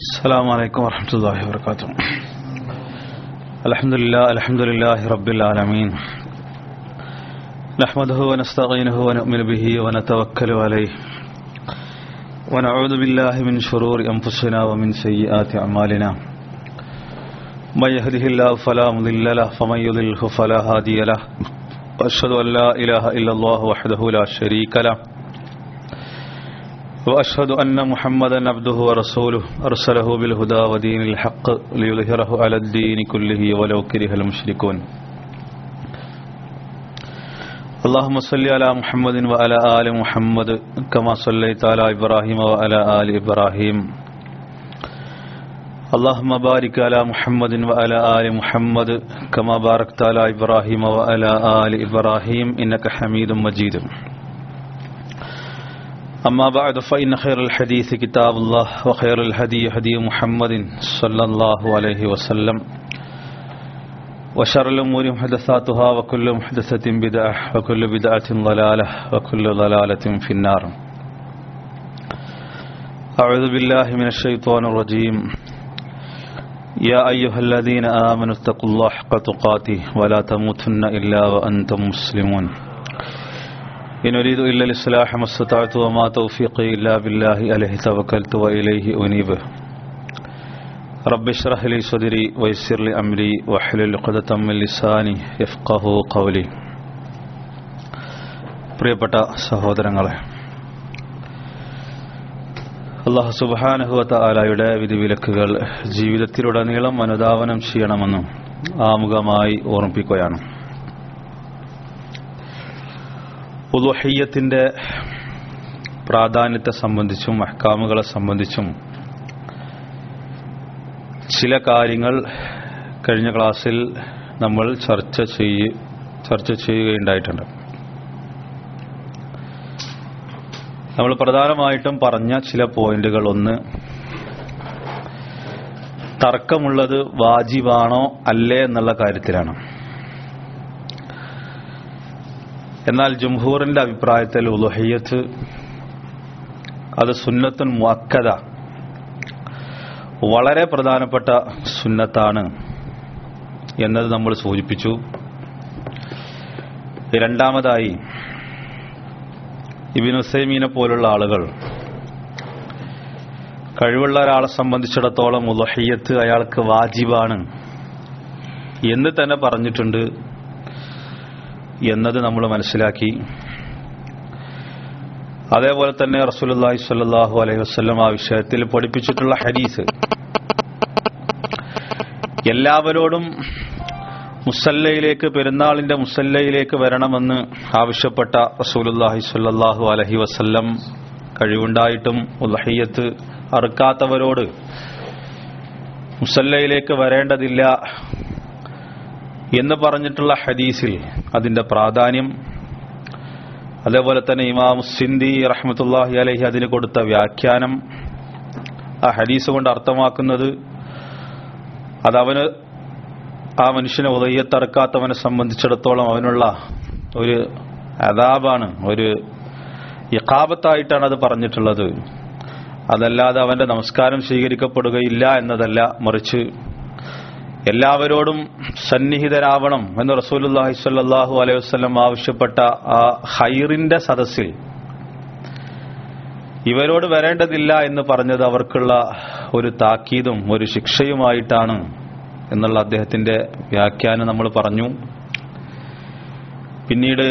السلام عليكم ورحمة الله وبركاته الحمد لله الحمد لله رب العالمين نحمده ونستعينه ونؤمن به ونتوكل عليه ونعوذ بالله من شرور أنفسنا ومن سيئات أعمالنا من يهده الله فلا مضل له ومن يضلله فلا هادي له وأشهد أن لا إله إلا الله وحده لا شريك له وأشهد أن محمدا عبده ورسوله أرسله بالهدى ودين الحق ليظهره على الدين كله ولو كره المشركون اللهم صل على محمد وعلى آل محمد كما صليت على إبراهيم وعلى آل إبراهيم اللهم بارك على محمد وعلى آل محمد كما باركت على إبراهيم وعلى آل إبراهيم إنك حميد مجيد أما بعد فإن خير الحديث كتاب الله وخير الهدي هدي محمد صلى الله عليه وسلم وشر الأمور محدثاتها وكل محدثة بدعة وكل بدعة ضلالة وكل ضلالة في النار أعوذ بالله من الشيطان الرجيم يا أيها الذين آمنوا اتقوا الله حق تقاته ولا تموتن إلا وأنتم مسلمون إن أريد إلا الإصلاح ما استطعت وما توفيقي إلا بالله عليه توكلت وإليه أنيب رب اشرح لي صدري ويسر لي أمري واحلل عقدة من لساني يفقه قولي പ്രിയപ്പെട്ട സഹോദരങ്ങളെ അള്ളാഹു സുബാനഹുവത്ത ആലായുടെ വിധിവിലക്കുകൾ ജീവിതത്തിലുടനീളം അനുധാവനം ചെയ്യണമെന്നും ആമുഖമായി ഓർമ്മിപ്പിക്കുകയാണ് ഉദുഹയ്യത്തിൻ്റെ പ്രാധാന്യത്തെ സംബന്ധിച്ചും അഹ്കാമുകളെ സംബന്ധിച്ചും ചില കാര്യങ്ങൾ കഴിഞ്ഞ ക്ലാസ്സിൽ നമ്മൾ ചർച്ച ചെയ്യ ചർച്ച ചെയ്യുകയുണ്ടായിട്ടുണ്ട് നമ്മൾ പ്രധാനമായിട്ടും പറഞ്ഞ ചില പോയിന്റുകൾ ഒന്ന് തർക്കമുള്ളത് വാജിബാണോ അല്ലേ എന്നുള്ള കാര്യത്തിലാണ് എന്നാൽ ജംഹൂറിന്റെ അഭിപ്രായത്തിൽ ഉലുഹയ്യത്ത് അത് സുന്നത്തുൻ മുഅക്കദ വളരെ പ്രധാനപ്പെട്ട സുന്നത്താണ് എന്നത് നമ്മൾ സൂചിപ്പിച്ചു രണ്ടാമതായി ഇബിൻ ഹുസൈമീനെ പോലുള്ള ആളുകൾ കഴിവുള്ള ഒരാളെ സംബന്ധിച്ചിടത്തോളം ഉലഹയ്യത്ത് അയാൾക്ക് വാജിബാണ് എന്ന് തന്നെ പറഞ്ഞിട്ടുണ്ട് എന്നത് നമ്മൾ മനസ്സിലാക്കി അതേപോലെ തന്നെ റസൂലുള്ളാഹി സ്വല്ലല്ലാഹു അലൈഹി വസല്ലം ആ വിഷയത്തിൽ പഠിപ്പിച്ചിട്ടുള്ള ഹദീസ് എല്ലാവരോടും മുസല്ലയിലേക്ക് പെരുന്നാളിന്റെ മുസല്ലയിലേക്ക് വരണമെന്ന് ആവശ്യപ്പെട്ട റസൂലുള്ളാഹി സ്വല്ലല്ലാഹു അലൈഹി വസല്ലം കഴിവുണ്ടായിട്ടും ഉലഹിയത്ത് അറുക്കാത്തവരോട് മുസല്ലയിലേക്ക് വരേണ്ടതില്ല എന്ന് പറഞ്ഞിട്ടുള്ള ഹദീസിൽ അതിന്റെ പ്രാധാന്യം അതേപോലെ തന്നെ ഇമാം സിന്ദി റഹ്മത്തുല്ലാഹി അലഹി അതിന് കൊടുത്ത വ്യാഖ്യാനം ആ ഹദീസ് കൊണ്ട് അർത്ഥമാക്കുന്നത് അതവന് ആ മനുഷ്യനെ ഉദയത്തറക്കാത്തവനെ സംബന്ധിച്ചിടത്തോളം അവനുള്ള ഒരു അതാബാണ് ഒരു യക്കാബത്തായിട്ടാണ് അത് പറഞ്ഞിട്ടുള്ളത് അതല്ലാതെ അവന്റെ നമസ്കാരം സ്വീകരിക്കപ്പെടുകയില്ല എന്നതല്ല മറിച്ച് എല്ലാവരോടും സന്നിഹിതരാവണം എന്ന് റസൂലുല്ലാഹി സ്വല്ലല്ലാഹു അലൈഹി വസല്ലം ആവശ്യപ്പെട്ട ആ ഹൈറിന്റെ സദസ്സിൽ ഇവരോട് വരേണ്ടതില്ല എന്ന് പറഞ്ഞത് അവർക്കുള്ള ഒരു താക്കീതും ഒരു ശിക്ഷയുമായിട്ടാണ് എന്നുള്ള അദ്ദേഹത്തിന്റെ വ്യാഖ്യാനം നമ്മൾ പറഞ്ഞു പിന്നീട്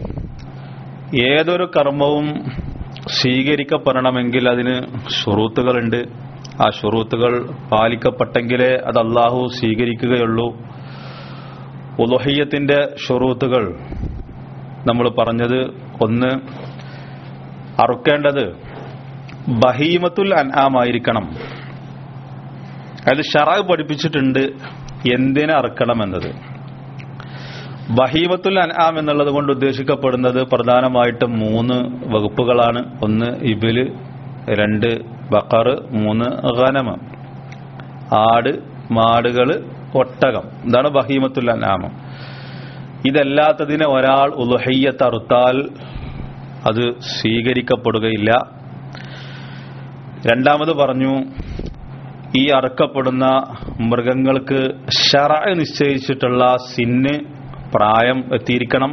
ഏതൊരു കർമ്മവും സ്വീകരിക്കപ്പെടണമെങ്കിൽ അതിന് ഷുറൂത്തുകളുണ്ട് ആ ഷുറൂത്തുകൾ പാലിക്കപ്പെട്ടെങ്കിലേ അത് അള്ളാഹു സ്വീകരിക്കുകയുള്ളൂ ഉലഹയ്യത്തിന്റെ ഷുറൂത്തുകൾ നമ്മൾ പറഞ്ഞത് ഒന്ന് അറുക്കേണ്ടത് ബഹീമത്തുൽ അൻആമായിരിക്കണം അത് ഷറാഗ് പഠിപ്പിച്ചിട്ടുണ്ട് എന്തിനെ അറുക്കണം എന്നത് ബഹീമത്തുൽ അൻആം എന്നുള്ളത് കൊണ്ട് ഉദ്ദേശിക്കപ്പെടുന്നത് പ്രധാനമായിട്ടും മൂന്ന് വകുപ്പുകളാണ് ഒന്ന് ഇബില് രണ്ട് ബക്കർ മൂന്ന് ഖനമ് ആട് മാടുകള് ഒട്ടകം ഇതാണ് ബഹീമത്തുൽ അനാമം ഇതല്ലാത്തതിനെ ഒരാൾ ഉലുഹയ്യത്ത് അറുത്താൽ അത് സ്വീകരിക്കപ്പെടുകയില്ല രണ്ടാമത് പറഞ്ഞു ഈ അറക്കപ്പെടുന്ന മൃഗങ്ങൾക്ക് ഷറ നിശ്ചയിച്ചിട്ടുള്ള സിന്ന് പ്രായം എത്തിയിരിക്കണം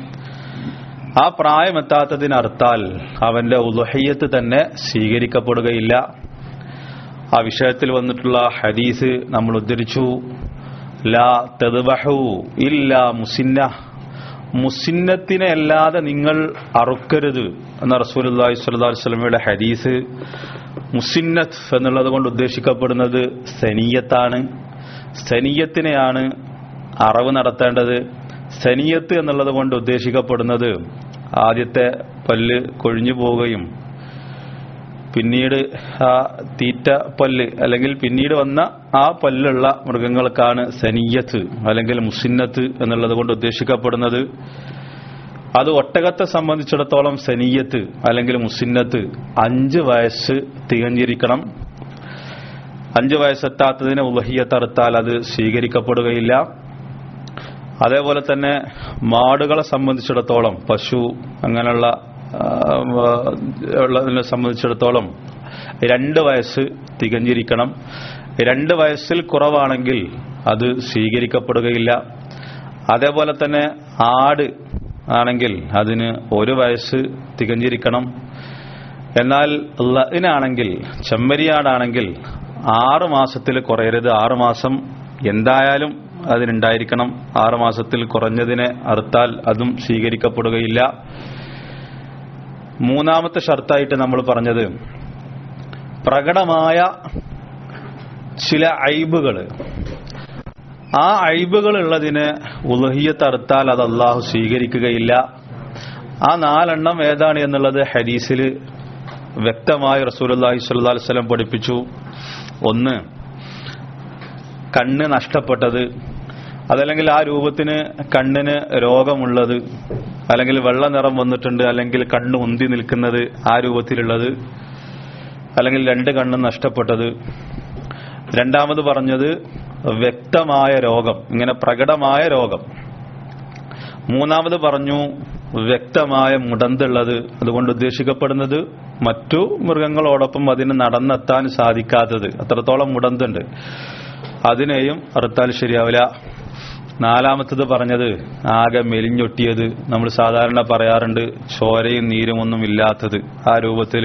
ആ പ്രായം എത്താത്തതിനർത്താൽ അവന്റെ ഉലഹയ്യത്ത് തന്നെ സ്വീകരിക്കപ്പെടുകയില്ല ആ വിഷയത്തിൽ വന്നിട്ടുള്ള ഹദീസ് നമ്മൾ ഉദ്ധരിച്ചു ലാ തെതുബഹു ഇല്ല മുസിന്ന മുസിന്നത്തിനെ അല്ലാതെ നിങ്ങൾ അറുക്കരുത് എന്ന റസൂലി സ്വല്ലാസ്ലമയുടെ ഹദീസ് മുസിന്നത്ത് എന്നുള്ളത് കൊണ്ട് ഉദ്ദേശിക്കപ്പെടുന്നത് സനീയത്താണ് സനീയത്തിനെയാണ് അറവ് നടത്തേണ്ടത് സനീയത്ത് എന്നുള്ളത് കൊണ്ട് ഉദ്ദേശിക്കപ്പെടുന്നത് ആദ്യത്തെ പല്ല് കൊഴിഞ്ഞു പോവുകയും പിന്നീട് ആ തീറ്റ പല്ല് അല്ലെങ്കിൽ പിന്നീട് വന്ന ആ പല്ലുള്ള മൃഗങ്ങൾക്കാണ് സനീയത്ത് അല്ലെങ്കിൽ മുസിന്നത്ത് എന്നുള്ളത് കൊണ്ട് ഉദ്ദേശിക്കപ്പെടുന്നത് അത് ഒട്ടകത്തെ സംബന്ധിച്ചിടത്തോളം സനീയത്ത് അല്ലെങ്കിൽ മുസിന്നത്ത് അഞ്ച് വയസ്സ് തികഞ്ഞിരിക്കണം അഞ്ച് വയസ്സെത്താത്തതിന് ഉലഹിയത്തറുത്താൽ അത് സ്വീകരിക്കപ്പെടുകയില്ല അതേപോലെ തന്നെ മാടുകളെ സംബന്ധിച്ചിടത്തോളം പശു അങ്ങനെയുള്ള ഉള്ളതിനെ സംബന്ധിച്ചിടത്തോളം രണ്ട് വയസ്സ് തികഞ്ഞിരിക്കണം രണ്ട് വയസ്സിൽ കുറവാണെങ്കിൽ അത് സ്വീകരിക്കപ്പെടുകയില്ല അതേപോലെ തന്നെ ആട് ആണെങ്കിൽ അതിന് ഒരു വയസ്സ് തികഞ്ഞിരിക്കണം എന്നാൽ ലഇനാണെങ്കിൽ ചെമ്മരിയാടാണെങ്കിൽ ആറ് മാസത്തിൽ കുറയരുത് ആറ് മാസം എന്തായാലും അതിനുണ്ടായിരിക്കണം ആറ് മാസത്തിൽ കുറഞ്ഞതിനെ അറുത്താൽ അതും സ്വീകരിക്കപ്പെടുകയില്ല മൂന്നാമത്തെ ഷർത്തായിട്ട് നമ്മൾ പറഞ്ഞത് പ്രകടമായ ചില ഐബുകൾ ആ ഐബുകൾ ഉള്ളതിന് ഉലഹിയത്തറുത്താൽ അത് അള്ളാഹു സ്വീകരിക്കുകയില്ല ആ നാലെണ്ണം ഏതാണ് എന്നുള്ളത് ഹദീസിൽ വ്യക്തമായി റസൂലി സ്വല്ലാ വസ്ലം പഠിപ്പിച്ചു ഒന്ന് കണ്ണ് നഷ്ടപ്പെട്ടത് അതല്ലെങ്കിൽ ആ രൂപത്തിന് കണ്ണിന് രോഗമുള്ളത് അല്ലെങ്കിൽ വെള്ള നിറം വന്നിട്ടുണ്ട് അല്ലെങ്കിൽ കണ്ണ് ഉന്തി നിൽക്കുന്നത് ആ രൂപത്തിലുള്ളത് അല്ലെങ്കിൽ രണ്ട് കണ്ണും നഷ്ടപ്പെട്ടത് രണ്ടാമത് പറഞ്ഞത് വ്യക്തമായ രോഗം ഇങ്ങനെ പ്രകടമായ രോഗം മൂന്നാമത് പറഞ്ഞു വ്യക്തമായ മുടന്തുള്ളത് അതുകൊണ്ട് ഉദ്ദേശിക്കപ്പെടുന്നത് മറ്റു മൃഗങ്ങളോടൊപ്പം അതിന് നടന്നെത്താൻ സാധിക്കാത്തത് അത്രത്തോളം മുടന്തുണ്ട് അതിനെയും അറുത്താൽ ശരിയാവില്ല നാലാമത്തത് പറഞ്ഞത് ആകെ മെലിഞ്ഞൊട്ടിയത് നമ്മൾ സാധാരണ പറയാറുണ്ട് ചോരയും നീരും ഒന്നും ഇല്ലാത്തത് ആ രൂപത്തിൽ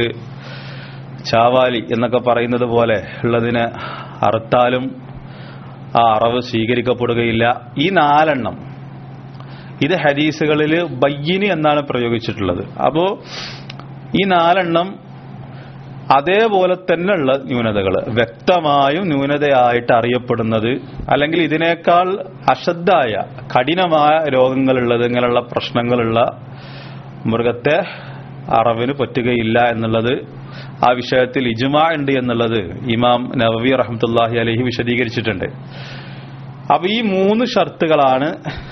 ചാവാലി എന്നൊക്കെ പറയുന്നത് പോലെ ഉള്ളതിനെ അറുത്താലും ആ അറവ് സ്വീകരിക്കപ്പെടുകയില്ല ഈ നാലെണ്ണം ഇത് ഹദീസുകളിൽ ബയ്യിനി എന്നാണ് പ്രയോഗിച്ചിട്ടുള്ളത് അപ്പോ ഈ നാലെണ്ണം അതേപോലെ തന്നെയുള്ള ന്യൂനതകൾ വ്യക്തമായും ന്യൂനതയായിട്ട് അറിയപ്പെടുന്നത് അല്ലെങ്കിൽ ഇതിനേക്കാൾ അശ്രദ്ധായ കഠിനമായ രോഗങ്ങളുള്ളത് ഇങ്ങനെയുള്ള പ്രശ്നങ്ങളുള്ള മൃഗത്തെ അറവിന് പറ്റുകയില്ല എന്നുള്ളത് ആ വിഷയത്തിൽ ഇജുമാ ഉണ്ട് എന്നുള്ളത് ഇമാം നവവി റഹമത്തുല്ലാഹി അലഹി വിശദീകരിച്ചിട്ടുണ്ട് അപ്പൊ ഈ മൂന്ന് ഷർത്തുകളാണ്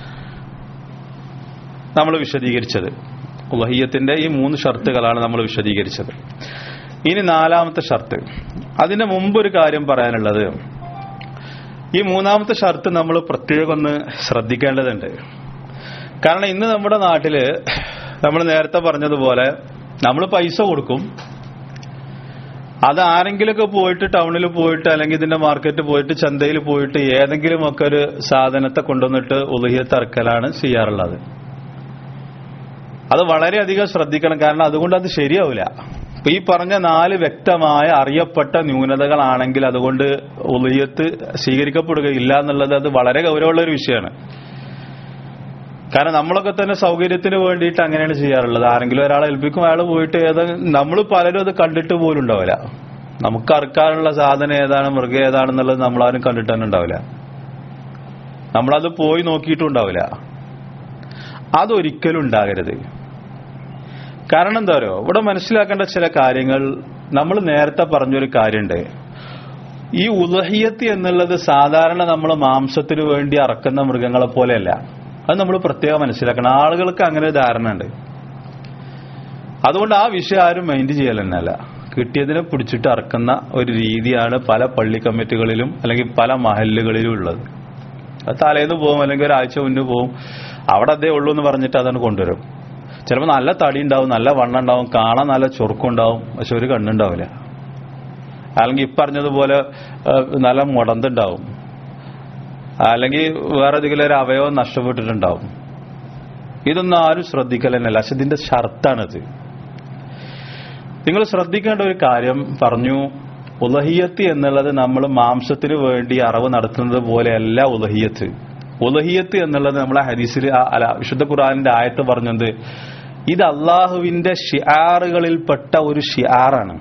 നമ്മൾ വിശദീകരിച്ചത് ഉലഹിയത്തിന്റെ ഈ മൂന്ന് ഷർത്തുകളാണ് നമ്മൾ വിശദീകരിച്ചത് ഇനി നാലാമത്തെ ഷർത്ത് അതിന് മുമ്പ് ഒരു കാര്യം പറയാനുള്ളത് ഈ മൂന്നാമത്തെ ഷർത്ത് നമ്മൾ പ്രത്യേകം ഒന്ന് ശ്രദ്ധിക്കേണ്ടതുണ്ട് കാരണം ഇന്ന് നമ്മുടെ നാട്ടില് നമ്മൾ നേരത്തെ പറഞ്ഞതുപോലെ നമ്മൾ പൈസ കൊടുക്കും അത് ആരെങ്കിലുമൊക്കെ പോയിട്ട് ടൗണിൽ പോയിട്ട് അല്ലെങ്കിൽ ഇതിന്റെ മാർക്കറ്റ് പോയിട്ട് ചന്തയിൽ പോയിട്ട് ഏതെങ്കിലും ഒക്കെ ഒരു സാധനത്തെ കൊണ്ടുവന്നിട്ട് ഉലഹിയത്ത് ഇറക്കലാണ് ചെയ്യാറുള്ളത് അത് വളരെയധികം ശ്രദ്ധിക്കണം കാരണം അതുകൊണ്ട് അത് ശരിയാവില്ല ഇപ്പൊ ഈ പറഞ്ഞ നാല് വ്യക്തമായ അറിയപ്പെട്ട ന്യൂനതകളാണെങ്കിൽ അതുകൊണ്ട് ഉലയത്ത് സ്വീകരിക്കപ്പെടുകയില്ല എന്നുള്ളത് അത് വളരെ ഗൗരവമുള്ള ഒരു വിഷയമാണ് കാരണം നമ്മളൊക്കെ തന്നെ സൗകര്യത്തിന് വേണ്ടിയിട്ട് അങ്ങനെയാണ് ചെയ്യാറുള്ളത് ആരെങ്കിലും ഒരാളെ ഏൽപ്പിക്കും അയാൾ പോയിട്ട് ഏതാ നമ്മൾ പലരും അത് കണ്ടിട്ട് പോലും ഉണ്ടാവില്ല നമുക്ക് അറുക്കാനുള്ള സാധനം ഏതാണ് മൃഗം ഏതാണെന്നുള്ളത് നമ്മളാരും കണ്ടിട്ട് തന്നെ ഉണ്ടാവില്ല നമ്മളത് പോയി നോക്കിയിട്ടും ഉണ്ടാവില്ല അതൊരിക്കലും ഉണ്ടാകരുത് കാരണം എന്താ പറയുക ഇവിടെ മനസ്സിലാക്കേണ്ട ചില കാര്യങ്ങൾ നമ്മൾ നേരത്തെ പറഞ്ഞൊരു കാര്യമുണ്ട് ഈ ഉലഹിയത്ത് എന്നുള്ളത് സാധാരണ നമ്മൾ മാംസത്തിന് വേണ്ടി അറക്കുന്ന മൃഗങ്ങളെ പോലെയല്ല അത് നമ്മൾ പ്രത്യേകം മനസ്സിലാക്കണം ആളുകൾക്ക് അങ്ങനെ ഒരു ധാരണ ഉണ്ട് അതുകൊണ്ട് ആ വിഷയം ആരും മൈൻഡ് ചെയ്യൽ തന്നെയല്ല കിട്ടിയതിനെ പിടിച്ചിട്ട് അറക്കുന്ന ഒരു രീതിയാണ് പല പള്ളി കമ്മിറ്റികളിലും അല്ലെങ്കിൽ പല മഹല്ലുകളിലും ഉള്ളത് അത് തലേന്ന് പോകും അല്ലെങ്കിൽ ഒരാഴ്ച മുന്നേ പോകും അവിടെ അതേ ഉള്ളൂ എന്ന് പറഞ്ഞിട്ട് അതാണ് കൊണ്ടുവരും ചിലപ്പോൾ നല്ല തടി ഉണ്ടാവും നല്ല വണ്ണം ഉണ്ടാവും കാണാൻ നല്ല ചുരുക്കം ഉണ്ടാവും പക്ഷെ ഒരു കണ്ണുണ്ടാവില്ല അല്ലെങ്കിൽ ഇപ്പറഞ്ഞതുപോലെ ഏഹ്, നല്ല മുടന്തുണ്ടാവും അല്ലെങ്കിൽ വേറെ ഏതെങ്കിലും ഒരു അവയവം നഷ്ടപ്പെട്ടിട്ടുണ്ടാവും ഇതൊന്നും ആരും ശ്രദ്ധിക്കലെന്നല്ല പക്ഷെ ഇതിന്റെ ഷർത്താണിത് നിങ്ങൾ ശ്രദ്ധിക്കേണ്ട ഒരു കാര്യം പറഞ്ഞു ഉലഹിയത്ത് എന്നുള്ളത് നമ്മൾ മാംസത്തിന് വേണ്ടി അറവ് നടത്തുന്നത് പോലെയല്ല ഉലഹിയത്ത് ഉലഹിയത്ത് എന്നുള്ളത് നമ്മളെ ഹദീസിൽ ആ- അല്ല വിശുദ്ധ ഖുറാനിന്റെ ആയത്ത് പറഞ്ഞത് ഇത് അള്ളാഹുവിന്റെ ഷിയാറുകളിൽപ്പെട്ട ഒരു ഷിയാറാണ്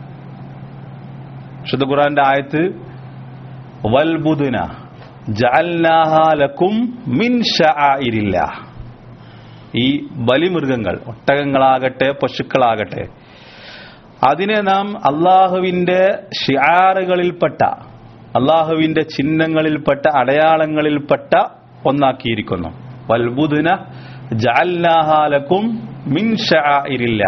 വിശുദ്ധ ഖുറാന്റെ ആയത്ത് വൽബുദുന ജഅൽനാഹാ ലക്കും മിൻ ഷആഇരില്ലാ ഈ ബലിമൃഗങ്ങൾ ഒട്ടകങ്ങളാകട്ടെ പശുക്കളാകട്ടെ അതിനെ നാം അള്ളാഹുവിന്റെ ഷിയാറുകളിൽപ്പെട്ട അള്ളാഹുവിന്റെ ചിഹ്നങ്ങളിൽപ്പെട്ട അടയാളങ്ങളിൽപ്പെട്ട ഒന്നാക്കിയിരിക്കുന്നു വൽബുദുന ജഅൽനാഹാലക്കും മിൻ ഷആഇരില്ലാ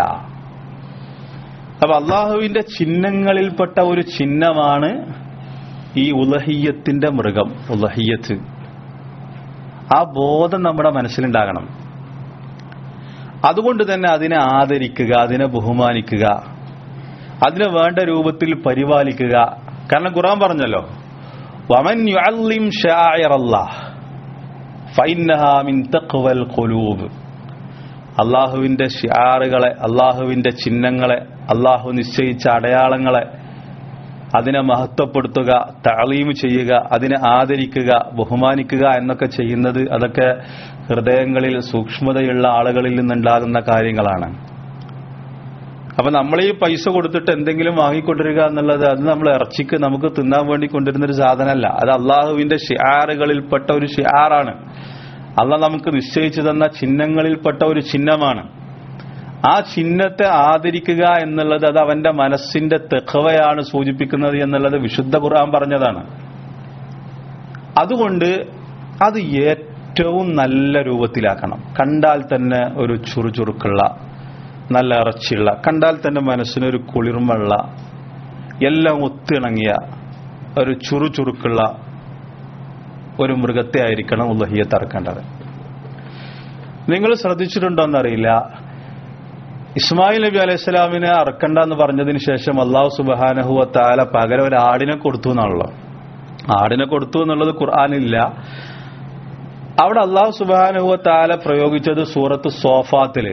അപ്പൊ അള്ളാഹുവിന്റെ ചിഹ്നങ്ങളിൽപ്പെട്ട ഒരു ചിഹ്നമാണ് ഈ ഉലഹിയത്തിന്റെ മൃഗം ഉലഹിയത്ത് ആ ബോധം നമ്മുടെ മനസ്സിലുണ്ടാകണം അതുകൊണ്ട് തന്നെ അതിനെ ആദരിക്കുക അതിനെ ബഹുമാനിക്കുക അതിനെ വേണ്ട രൂപത്തിൽ പരിപാലിക്കുക കാരണം ഖുറാൻ പറഞ്ഞല്ലോ വമൻ യുഅല്ലിം ശാഇറല്ലാഹ് ഫഇന്നഹാ മിൻ തഖ്വൽ ഖുലൂബ് അള്ളാഹുവിന്റെ ഷിയാറുകളെ അള്ളാഹുവിന്റെ ചിഹ്നങ്ങളെ അള്ളാഹു നിശ്ചയിച്ച അടയാളങ്ങളെ അതിനെ മഹത്വപ്പെടുത്തുക താളീം ചെയ്യുക അതിനെ ആദരിക്കുക ബഹുമാനിക്കുക എന്നൊക്കെ ചെയ്യുന്നത് അതൊക്കെ ഹൃദയങ്ങളിൽ സൂക്ഷ്മതയുള്ള ആളുകളിൽ നിന്നുണ്ടാകുന്ന കാര്യങ്ങളാണ് അപ്പൊ നമ്മൾ ഈ പൈസ കൊടുത്തിട്ട് എന്തെങ്കിലും വാങ്ങിക്കൊണ്ടിരിക്കുക എന്നുള്ളത് അത് നമ്മൾ ഇറച്ചിക്ക് നമുക്ക് തിന്നാൻ വേണ്ടി കൊണ്ടിരുന്ന ഒരു സാധനമല്ല അത് അള്ളാഹുവിന്റെ ഷിയാറുകളിൽപ്പെട്ട ഒരു ഷിയാറാണ് അള്ളാഹ് നമുക്ക് നിശ്ചയിച്ചു തന്ന ചിഹ്നങ്ങളിൽപ്പെട്ട ഒരു ചിഹ്നമാണ് ആ ചിഹ്നത്തെ ആദരിക്കുക എന്നുള്ളത് അത് അവന്റെ മനസ്സിന്റെ തെഖവയാണ് സൂചിപ്പിക്കുന്നത് എന്നുള്ളത് വിശുദ്ധ ഖുർആൻ പറഞ്ഞതാണ് അതുകൊണ്ട് അത് ഏറ്റവും നല്ല രൂപത്തിലാക്കണം കണ്ടാൽ തന്നെ ഒരു ചുറുചുറുക്കുള്ള നല്ല ഇറച്ചിയുള്ള കണ്ടാൽ തന്നെ മനസ്സിനൊരു കുളിർമുള്ള എല്ലാം ഒത്തിണങ്ങിയ ഒരു ചുറുചുറുക്കുള്ള ഒരു മൃഗത്തെ ആയിരിക്കണം ഉള്ളഹിയത്ത് ഇറക്കേണ്ടത് നിങ്ങൾ ശ്രദ്ധിച്ചിട്ടുണ്ടോ എന്നറിയില്ല ഇസ്മായിൽ നബി അലൈഹി സ്വലാമിനെ അറക്കണ്ട എന്ന് പറഞ്ഞതിന് ശേഷം അള്ളാഹു സുബാനഹുവ താല പകരം ഒരു ആടിനെ കൊടുത്തു എന്നാണല്ലോ ആടിനെ കൊടുത്തു എന്നുള്ളത് ഖുർആാനില്ല അവിടെ അള്ളാഹു സുബാനഹുവ താല പ്രയോഗിച്ചത് സൂറത്ത് സോഫാത്തില്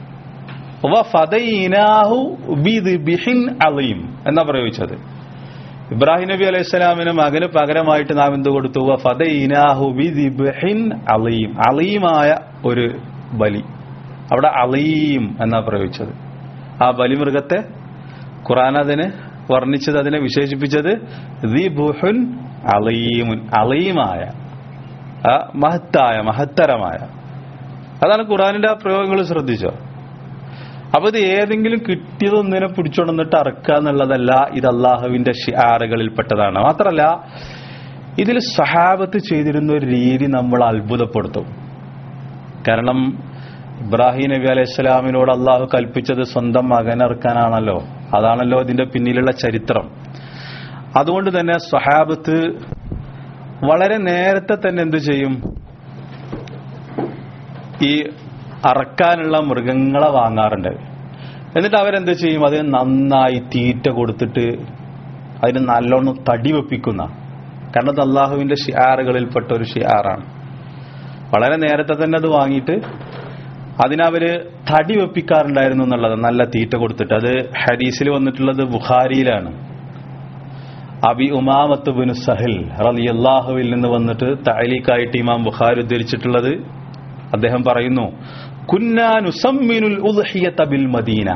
വ ഫദൈനാഹു ബിദ്ബിഹിൻ അലീം എന്നാ പ്രയോഗിച്ചത് ഇബ്രാഹിം നബി അലൈഹി സ്വലാമിന് മകന് പകരമായിട്ട് നാം എന്ത് കൊടുത്തു വ ഫദൈനാഹു ബിദ്ബിഹിൻ അലീം അലീമായ ഒരു ബലി അവിടെ അലീം എന്നാ പ്രയോഗിച്ചത് ആ ബലിമൃഗത്തെ ഖുറാൻ അതിന് വർണ്ണിച്ചത് അതിനെ വിശേഷിപ്പിച്ചത് ദിബുഹുൻ അലീമുൻ അലീമായ ആ മഹത്തായ മഹത്തരമായ അതാണ് ഖുറാനിന്റെ ആ പ്രയോഗങ്ങൾ ശ്രദ്ധിച്ചോ അപ്പൊ ഇത് ഏതെങ്കിലും കിട്ടിയതൊന്നിനെ പിടിച്ചോണ്ടിട്ട് അറക്കുക എന്നുള്ളതല്ല ഇത് അള്ളാഹുവിന്റെ ഷിയാറുകളിൽപ്പെട്ടതാണ് മാത്രമല്ല ഇതിൽ സഹാബത്ത് ചെയ്തിരുന്ന ഒരു രീതി നമ്മൾ അത്ഭുതപ്പെടുത്തും കാരണം ഇബ്രാഹിം നബി അലൈഹി സ്വലാമിനോട് അള്ളാഹു കൽപ്പിച്ചത് സ്വന്തം മകനിറക്കാനാണല്ലോ അതാണല്ലോ ഇതിന്റെ പിന്നിലുള്ള ചരിത്രം അതുകൊണ്ട് തന്നെ സ്വഹാബത്ത് വളരെ നേരത്തെ തന്നെ എന്ത് ചെയ്യും ഈ അറക്കാനുള്ള മൃഗങ്ങളെ വാങ്ങാറുണ്ട് എന്നിട്ട് അവരെന്ത് ചെയ്യും അതിന് നന്നായി തീറ്റ കൊടുത്തിട്ട് അതിന് നല്ലോണം തടി വെപ്പിക്കുന്ന കാരണം അത് അള്ളാഹുവിന്റെ ഷിയാറുകളിൽപ്പെട്ട ഒരു ഷിയാറാണ് വളരെ നേരത്തെ തന്നെ അത് വാങ്ങിയിട്ട് അതിനവര് തടി വെപ്പിക്കാറുണ്ടായിരുന്നു എന്നുള്ളത് നല്ല തീറ്റ കൊടുത്തിട്ട് അത് ഹദീസിൽ വന്നിട്ടുള്ളത് ബുഖാരിയിലാണ് അബി ഉമാമത്ത് ബിൻ സഹിൽ റളിയല്ലാഹുവിൽ നിന്ന് വന്നിട്ട് തഅലീഖായിട്ട് ഇമാം ബുഖാരി ഉദ്ധരിച്ചിട്ടുള്ളത് അദ്ദേഹം പറയുന്നു കുന്നാനുസമ്മിനുൽ ഉദ്ഹിയത ബിൽ മദീന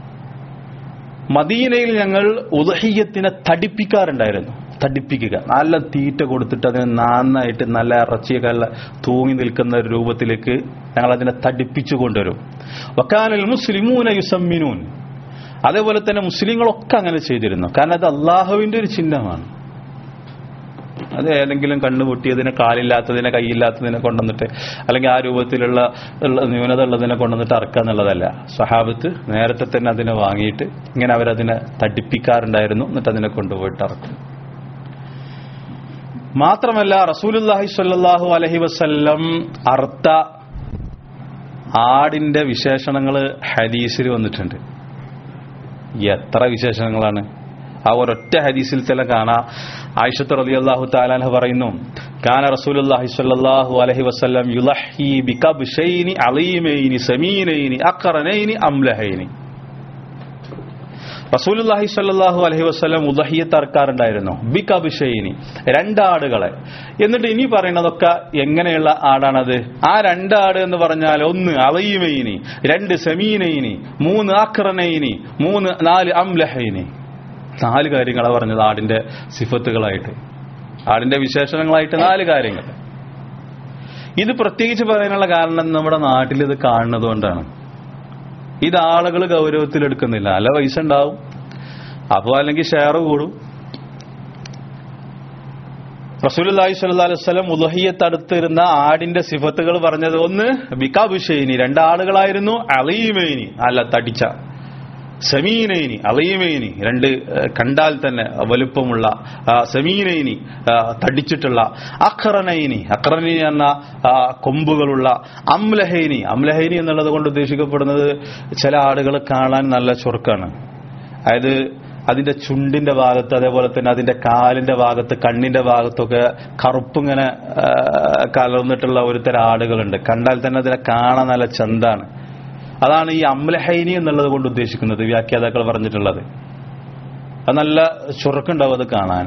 മദീനയിൽ ഞങ്ങൾ ഉദഹിയത്തിനെ തടിപ്പിക്കാറുണ്ടായിരുന്നു തടിപ്പിക്കുക നല്ല തീറ്റ കൊടുത്തിട്ട് അതിനെ നന്നായിട്ട് നല്ല ഇറച്ചിയൊക്കെ നല്ല തൂങ്ങി നിൽക്കുന്ന ഒരു രൂപത്തിലേക്ക് ഞങ്ങൾ അതിനെ തടിപ്പിച്ചു കൊണ്ടുവരും വക്കാനൽ മുസ്ലിമൂന യുസമ്മിനൂൻ അതേപോലെ തന്നെ മുസ്ലിങ്ങളൊക്കെ അങ്ങനെ ചെയ്തിരുന്നു കാരണം അത് അള്ളാഹുവിന്റെ ഒരു ചിഹ്നമാണ് അത് ഏതെങ്കിലും കണ്ണു പൊട്ടിയതിനെ കാലില്ലാത്തതിനെ കൈയില്ലാത്തതിനെ കൊണ്ടുവന്നിട്ട് അല്ലെങ്കിൽ ആ രൂപത്തിലുള്ള ഉള്ള ന്യൂനത ഉള്ളതിനെ കൊണ്ടുവന്നിട്ട് അറക്കുക എന്നുള്ളതല്ല സഹാബത്ത് നേരത്തെ തന്നെ അതിനെ വാങ്ങിയിട്ട് ഇങ്ങനെ അവരതിനെ തടിപ്പിക്കാറുണ്ടായിരുന്നു എന്നിട്ട് അതിനെ കൊണ്ടുപോയിട്ട് അറക്കും മാത്രമല്ല റസൂലുല്ലാഹി സ്വല്ലല്ലാഹു അലഹി വസല്ലം അർത്ത ആടിന്റെ വിശേഷണങ്ങൾ ഹദീസിൽ വന്നിട്ടുണ്ട് എത്ര വിശേഷണങ്ങളാണ് ആ ഒരൊറ്റ ഹദീസിൽ തന്നെ കാണാം ആയിഷത്ത് റളിയല്ലാഹു തആല പറയുന്നു കാന റസൂലുള്ളാഹി സ്വല്ലല്ലാഹു അലൈഹി വസല്ലം യുലഹി ബികബ്ശൈനി അളീമൈനി സമീനൈനി അഖറനൈനി അംലഹൈനി റസൂലുല്ലാഹി സ്വല്ലല്ലാഹു അലൈഹി വസല്ലം ഉദഹിയത്ത് അറക്കാറുണ്ടായിരുന്നു ബിക് അഭിഷയിനി രണ്ടാടുകളെ എന്നിട്ട് ഇനി പറയുന്നതൊക്കെ എങ്ങനെയുള്ള ആടാണത് ആ രണ്ടാട് എന്ന് പറഞ്ഞാൽ ഒന്ന് അളയുമൈനി രണ്ട് സെമീനൈനി മൂന്ന് ആക്രനൈനി മൂന്ന് നാല് അംലഹൈനി നാല് കാര്യങ്ങളാണ് പറഞ്ഞത് ആടിന്റെ സിഫത്തുകളായിട്ട് ആടിന്റെ വിശേഷണങ്ങളായിട്ട് നാല് കാര്യങ്ങൾ ഇത് പ്രത്യേകിച്ച് പറയാനുള്ള കാരണം നമ്മുടെ നാട്ടിൽ ഇത് കാണുന്നത് കൊണ്ടാണ് ഇത് ആളുകൾ ഗൗരവത്തിൽ എടുക്കുന്നില്ല നല്ല പൈസ ഉണ്ടാവും അപ്പോൾ അല്ലെങ്കിൽ ഷെയർ കൂടും റസൂലുല്ലാഹി സ്വല്ലല്ലാഹു അലൈഹി വസല്ലം ഉലഹിയത്ത് അടുത്തിരുന്ന ആടിന്റെ സിഫത്തുകൾ പറഞ്ഞത് ഒന്ന് ബിക്കാബുഷൈനി രണ്ടാളുകളായിരുന്നു അലീമൈനി അല്ല തടിച്ച സമീനൈനി അലീമൈനി രണ്ട് ഏഹ്, കണ്ടാൽ തന്നെ വലുപ്പമുള്ള ആ, സമീനൈനി ആ, തടിച്ചിട്ടുള്ള അഖറനൈനി അഖറനൈനി എന്ന ആ, കൊമ്പുകളുള്ള അംലഹൈനി അംലഹൈനി എന്നുള്ളത് കൊണ്ട് ഉദ്ദേശിക്കപ്പെടുന്നത് ചില ആടുകൾ കാണാൻ നല്ല ചുറുക്കാണ് അതായത് അതിന്റെ ചുണ്ടിന്റെ ഭാഗത്ത് അതേപോലെ തന്നെ അതിന്റെ കാലിന്റെ ഭാഗത്ത് കണ്ണിന്റെ ഭാഗത്തൊക്കെ കറുപ്പിങ്ങനെ ആ, കലർന്നിട്ടുള്ള ഒരു തരം ആടുകളുണ്ട് കണ്ടാൽ തന്നെ അതിനെ കാണാൻ നല്ല ചന്താണ് അതാണ് ഈ അമ്ലഹൈനി എന്നുള്ളത് കൊണ്ട് ഉദ്ദേശിക്കുന്നത് വ്യാഖ്യാതാക്കൾ പറഞ്ഞിട്ടുള്ളത് അത് നല്ല ചുറുക്കുണ്ടാവും അത് കാണാൻ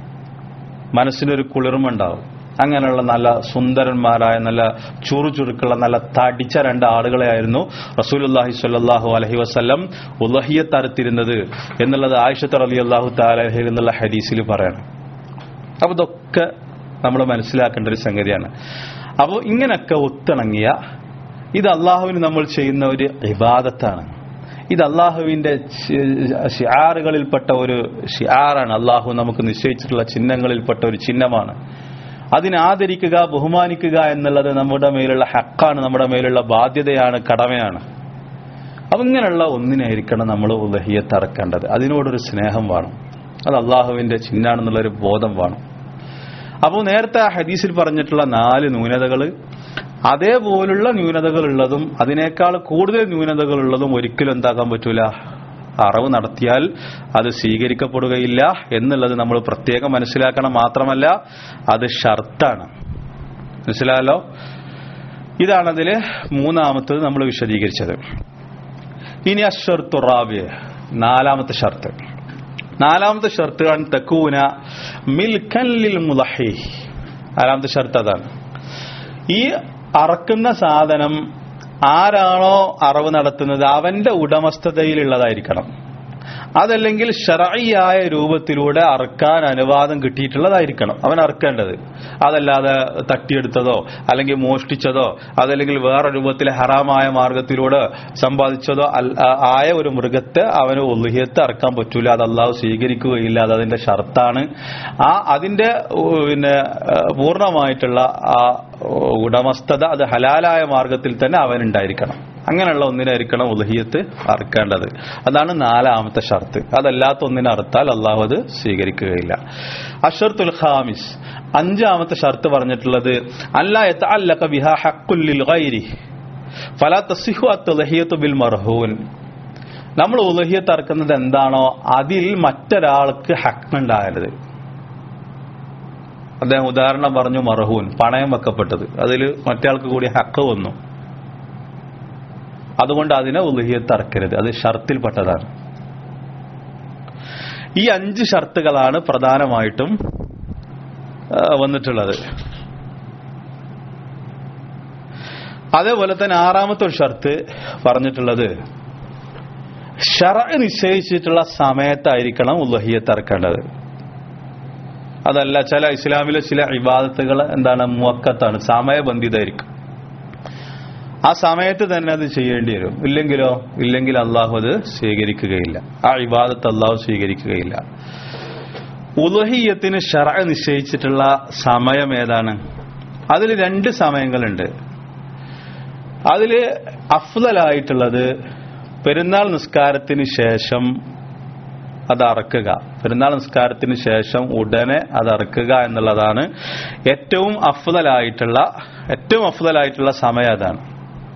മനസ്സിനൊരു കുളിർമ ഉണ്ടാവും അങ്ങനെയുള്ള നല്ല സുന്ദരന്മാരായ നല്ല ചുറു ചുറുക്കുള്ള നല്ല തടിച്ച രണ്ട് ആളുകളെയായിരുന്നു റസൂലുല്ലാഹി സ്വല്ലല്ലാഹു അലൈഹി വസല്ലം ഉലഹിയത്ത് അറുത്തിരുന്നത് എന്നുള്ളത് ആയിഷത്ത് അലി അള്ളാഹു താലഹി എന്നുള്ള ഹദീസിൽ പറയണം അപ്പൊ ഇതൊക്കെ നമ്മൾ മനസ്സിലാക്കേണ്ട ഒരു സംഗതിയാണ് അപ്പോൾ ഇങ്ങനൊക്കെ ഒത്തിണങ്ങിയ ഇത് അള്ളാഹുവിന് നമ്മൾ ചെയ്യുന്ന ഒരു ഇബാദത്താണ് ഇത് അള്ളാഹുവിന്റെ ഷിയാറുകളിൽപ്പെട്ട ഒരു ഷിയാറാണ് അള്ളാഹു നമുക്ക് നിശ്ചയിച്ചിട്ടുള്ള ചിഹ്നങ്ങളിൽപ്പെട്ട ഒരു ചിഹ്നമാണ് അതിനെ ആദരിക്കുക ബഹുമാനിക്കുക എന്നുള്ളത് നമ്മുടെ മേലുള്ള ഹക്കാണ് നമ്മുടെ മേലുള്ള ബാധ്യതയാണ് കടമയാണ് അപ്പൊ ഇങ്ങനെയുള്ള ഒന്നിനായിരിക്കണം നമ്മൾ ഉലഹിയത്ത് അറക്കേണ്ടത് അതിനോടൊരു സ്നേഹം വേണം അത് അള്ളാഹുവിന്റെ ചിഹ്നാണെന്നുള്ളൊരു ബോധം വേണം അപ്പോൾ നേരത്തെ ആ ഹദീസിൽ പറഞ്ഞിട്ടുള്ള നാല് ന്യൂനതകൾ അതേപോലുള്ള ന്യൂനതകൾ ഉള്ളതും അതിനേക്കാൾ കൂടുതൽ ന്യൂനതകൾ ഉള്ളതും ഒരിക്കലും എന്താക്കാൻ പറ്റൂല അറവ് നടത്തിയാൽ അത് സ്വീകരിക്കപ്പെടുകയില്ല എന്നുള്ളത് നമ്മൾ പ്രത്യേകം മനസ്സിലാക്കണം മാത്രമല്ല അത് ഷർത്താണ് മനസ്സിലായല്ലോ ഇതാണതിൽ മൂന്നാമത്തത് നമ്മൾ വിശദീകരിച്ചത് ഇനി അഷർത്തു റാബിയ നാലാമത്തെ ഷർത്ത് നാലാമത്തെ ഷർത്ത് അൻ തക്കൂന മിൽക്കല്ലിൽ മുലഹി നാലാമത്തെ ഷർത്ത് അതാണ് ഈ അറക്കുന്ന സാധനം ആരാണോ അറവ് നടത്തുന്നത് അവന്റെ ഉടമസ്ഥതയിലുള്ളതായിരിക്കണം അതല്ലെങ്കിൽ ഷറയായ രൂപത്തിലൂടെ അറക്കാൻ അനുവാദം കിട്ടിയിട്ടുള്ളതായിരിക്കണം അവൻ അറക്കേണ്ടത് അതല്ലാതെ തട്ടിയെടുത്തതോ അല്ലെങ്കിൽ മോഷ്ടിച്ചതോ അതല്ലെങ്കിൽ വേറെ രൂപത്തിൽ ഹറാമായ മാർഗത്തിലൂടെ സമ്പാദിച്ചതോ അൽ- ആ- ആയ ഒരു മൃഗത്തെ അവന് ഒലുഹിയത്ത് അറക്കാൻ പറ്റൂല അത് അള്ളാഹു സ്വീകരിക്കുകയില്ല അത് അതിന്റെ ഷർത്താണ് ആ അതിന്റെ ഉ, പിന്നെ ആ, പൂർണ്ണമായിട്ടുള്ള ആ ഉ, ഉടമസ്ഥത അത് ഹലാലായ മാർഗത്തിൽ തന്നെ അവനുണ്ടായിരിക്കണം അങ്ങനെയുള്ള ഒന്നിനായിരിക്കണം ഉലഹിയത്ത് അറുക്കേണ്ടത് അതാണ് നാലാമത്തെ ഷർത്ത് അതല്ലാത്ത ഒന്നിനെ അറുത്താൽ അള്ളാഹു അത് സ്വീകരിക്കുകയില്ല അഷർത്തുൽ ഖാമിസ് അഞ്ചാമത്തെ ഷർത്ത് പറഞ്ഞിട്ടുള്ളത് അല്ലാ യതഅല്ലഖ ബിഹാ ഹഖ്ഖുൽ ലിൽ ഗൈരി ഫലാ തസിഹു അത്ലഹിയത്തു ബിൽ മർഹൂൻ നമ്മൾ ഉലഹിയത്ത് അറക്കുന്നത് എന്താണോ അതിൽ മറ്റൊരാൾക്ക് ഹക്കുണ്ടാകരുത് അദ്ദേഹം ഉദാഹരണം പറഞ്ഞു മർഹൂൻ പണയം വെക്കപ്പെട്ടത് അതിൽ മറ്റേയാൾക്ക് കൂടി ഹക്ക് വന്നു അതുകൊണ്ട് അതിനെ ഉലഹിയത്ത് അറക്കരുത് അത് ഷർത്തിൽപ്പെട്ടതാണ് ഈ അഞ്ച് ഷർത്തുകളാണ് പ്രധാനമായിട്ടും ആ, വന്നിട്ടുള്ളത് അതേപോലെ തന്നെ ആറാമത്തെ ഒരു ഷർത്ത് പറഞ്ഞിട്ടുള്ളത് ഷറ നിശ്ചയിച്ചിട്ടുള്ള സമയത്തായിരിക്കണം ഉലഹിയത്ത് ഇറക്കേണ്ടത് അതല്ല ചില ഇസ്ലാമിലെ ചില ഇബാദത്തുകൾ എന്താണ് മുവക്കത്താണ് സമയബന്ധിതായിരിക്കും ആ സമയത്ത് തന്നെ അത് ചെയ്യേണ്ടി വരും ഇല്ലെങ്കിലോ ഇല്ലെങ്കിൽ അള്ളാഹു അത് സ്വീകരിക്കുകയില്ല ആ ഇബാദത്ത് അള്ളാഹു സ്വീകരിക്കുകയില്ല ഉലഹിയത്തിന് ഷറ നിശ്ചയിച്ചിട്ടുള്ള സമയം ഏതാണ് അതിൽ രണ്ട് സമയങ്ങളുണ്ട് അതിൽ അഫ്ലലായിട്ടുള്ളത് പെരുന്നാൾ നിസ്കാരത്തിന് ശേഷം അത് അറക്കുക പെരുന്നാൾ നിസ്കാരത്തിന് ശേഷം ഉടനെ അത് അറക്കുക എന്നുള്ളതാണ് ഏറ്റവും അഫ്ദലായിട്ടുള്ള ഏറ്റവും അഫ്ദലായിട്ടുള്ള സമയം അതാണ്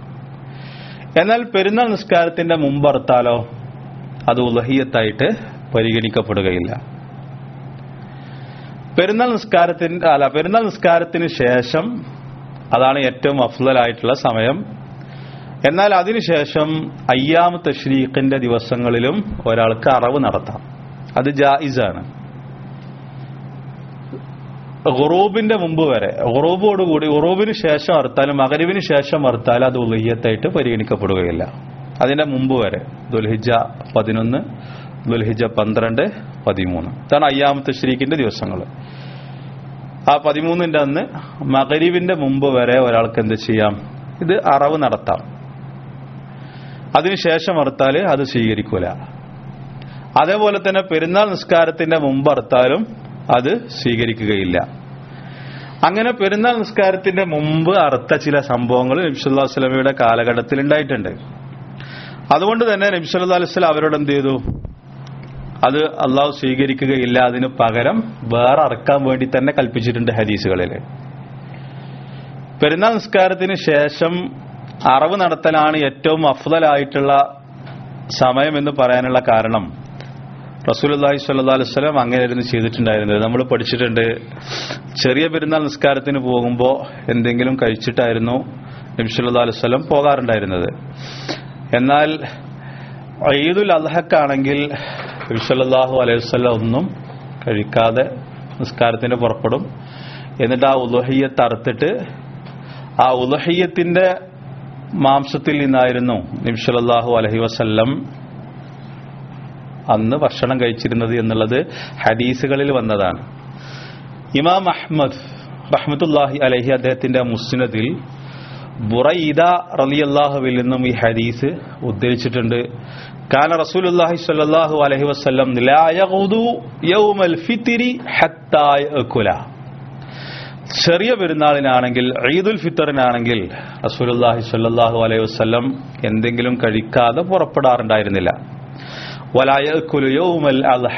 എന്നാൽ പെരുന്നാൾ നിസ്കാരത്തിന്റെ മുമ്പ് അറുത്താലോ അത് ഉലഹിയത്തായിട്ട് പരിഗണിക്കപ്പെടുകയില്ല പെരുന്നാൾ നിസ്കാരത്തിന് അല്ല പെരുന്നാൾ നിസ്കാരത്തിന് ശേഷം അതാണ് ഏറ്റവും അഫ്ലായിട്ടുള്ള സമയം എന്നാൽ അതിനുശേഷം അയ്യാമ തഷ്രീഖിന്റെ ദിവസങ്ങളിലും ഒരാൾക്ക് അറവ് നടത്താം അത് ജായിസാണ് ഖുറൂബിന്റെ മുമ്പ് വരെ ഖുറൂബോടുകൂടി ഖുറൂബിന് ശേഷം അറുത്താലും മകരുവിന് ശേഷം അറുത്താലും അത് ഉലയ്യത്തായിട്ട് പരിഗണിക്കപ്പെടുകയില്ല അതിന്റെ മുമ്പ് വരെ ദുൽഹിജ പതിനൊന്ന് ദുൽഹിജ പന്ത്രണ്ട് പതിമൂന്ന് ഇതാണ് അയ്യാമത്തെ ശരീക്കിന്റെ ദിവസങ്ങൾ ആ പതിമൂന്നിന്റെ അന്ന് മകരീവിന്റെ മുമ്പ് വരെ ഒരാൾക്ക് എന്ത് ചെയ്യാം ഇത് അറവ് നടത്താം അതിനുശേഷം അറുത്താൽ അത് സ്വീകരിക്കൂല അതേപോലെ തന്നെ പെരുന്നാൾ നിസ്കാരത്തിന്റെ മുമ്പ് അറുത്താലും അത് സ്വീകരിക്കുകയില്ല അങ്ങനെ പെരുന്നാൾ നിസ്കാരത്തിന്റെ മുമ്പ് അറുത്ത ചില സംഭവങ്ങൾ നബ്സുല്ലാ വസ്ലമയുടെ കാലഘട്ടത്തിൽ ഉണ്ടായിട്ടുണ്ട് അതുകൊണ്ട് തന്നെ നബ്സുല്ലാ അലുസ്ലാം അവരോട് എന്ത് ചെയ്തു അത് അള്ളാഹു സ്വീകരിക്കുകയില്ല അതിന് പകരം വേറെ അറക്കാൻ വേണ്ടി തന്നെ കൽപ്പിച്ചിട്ടുണ്ട് ഹദീസുകളിൽ പെരുന്നാൾ നിസ്കാരത്തിന് ശേഷം അറവ് നടത്തലാണ് ഏറ്റവും അഫ്ദലായിട്ടുള്ള സമയം എന്ന് പറയാനുള്ള കാരണം റസൂലി സ്വല്ലാ അലുസ്ലം അങ്ങനെയായിരുന്നു ചെയ്തിട്ടുണ്ടായിരുന്നത് നമ്മൾ പഠിച്ചിട്ടുണ്ട് ചെറിയ പെരുന്നാൾ നിസ്കാരത്തിന് പോകുമ്പോൾ എന്തെങ്കിലും കഴിച്ചിട്ടായിരുന്നു നബിസുല്ലാ അലുസ്ലം പോകാറുണ്ടായിരുന്നത് എന്നാൽ ഈദുൽ അദ്ഹക്കാണെങ്കിൽ നബിസല്ലാഹു അലൈഹി വസ്ലം ഒന്നും കഴിക്കാതെ നിസ്കാരത്തിന് പുറപ്പെടും എന്നിട്ട് ആ ഉലഹയ്യത്ത് അറുത്തിട്ട് ആ ഉലഹയ്യത്തിന്റെ മാംസത്തിൽ നിന്നായിരുന്നു നബിസല്ലാഹു അലഹി വസല്ലം അന്ന് ഭക്ഷണം കഴിച്ചിരുന്നത് എന്നുള്ളത് ഹദീസുകളിൽ വന്നതാണ് ഇമാം അഹ്മദ് റഹ്മത്തുല്ലാഹി അലഹി അദ്ദേഹത്തിന്റെ മുസ്നദിൽ ബുറൈദ റലിയല്ലാഹുവിൽ നിന്നും ഈ ഹദീസ് ഉദ്ധരിച്ചിട്ടുണ്ട് കാന റസൂലുള്ളാഹി സ്വല്ലല്ലാഹു അലൈഹി വസല്ലം ലാ യഖുദു യൗമൽ ഫിത്രി ഹത്താ യഅകുല ചെറിയ പെരുന്നാളിനാണെങ്കിൽ ഈദുൽ ഫിത്തറിനാണെങ്കിൽ റസൂലുള്ളാഹി സ്വല്ലല്ലാഹു അലൈഹി വസല്ലം എന്തെങ്കിലും കഴിക്കാതെ പുറപ്പെടാറുണ്ടായിരുന്നില്ല വലാ യഅകുലു യൗമൽ അദ്ഹ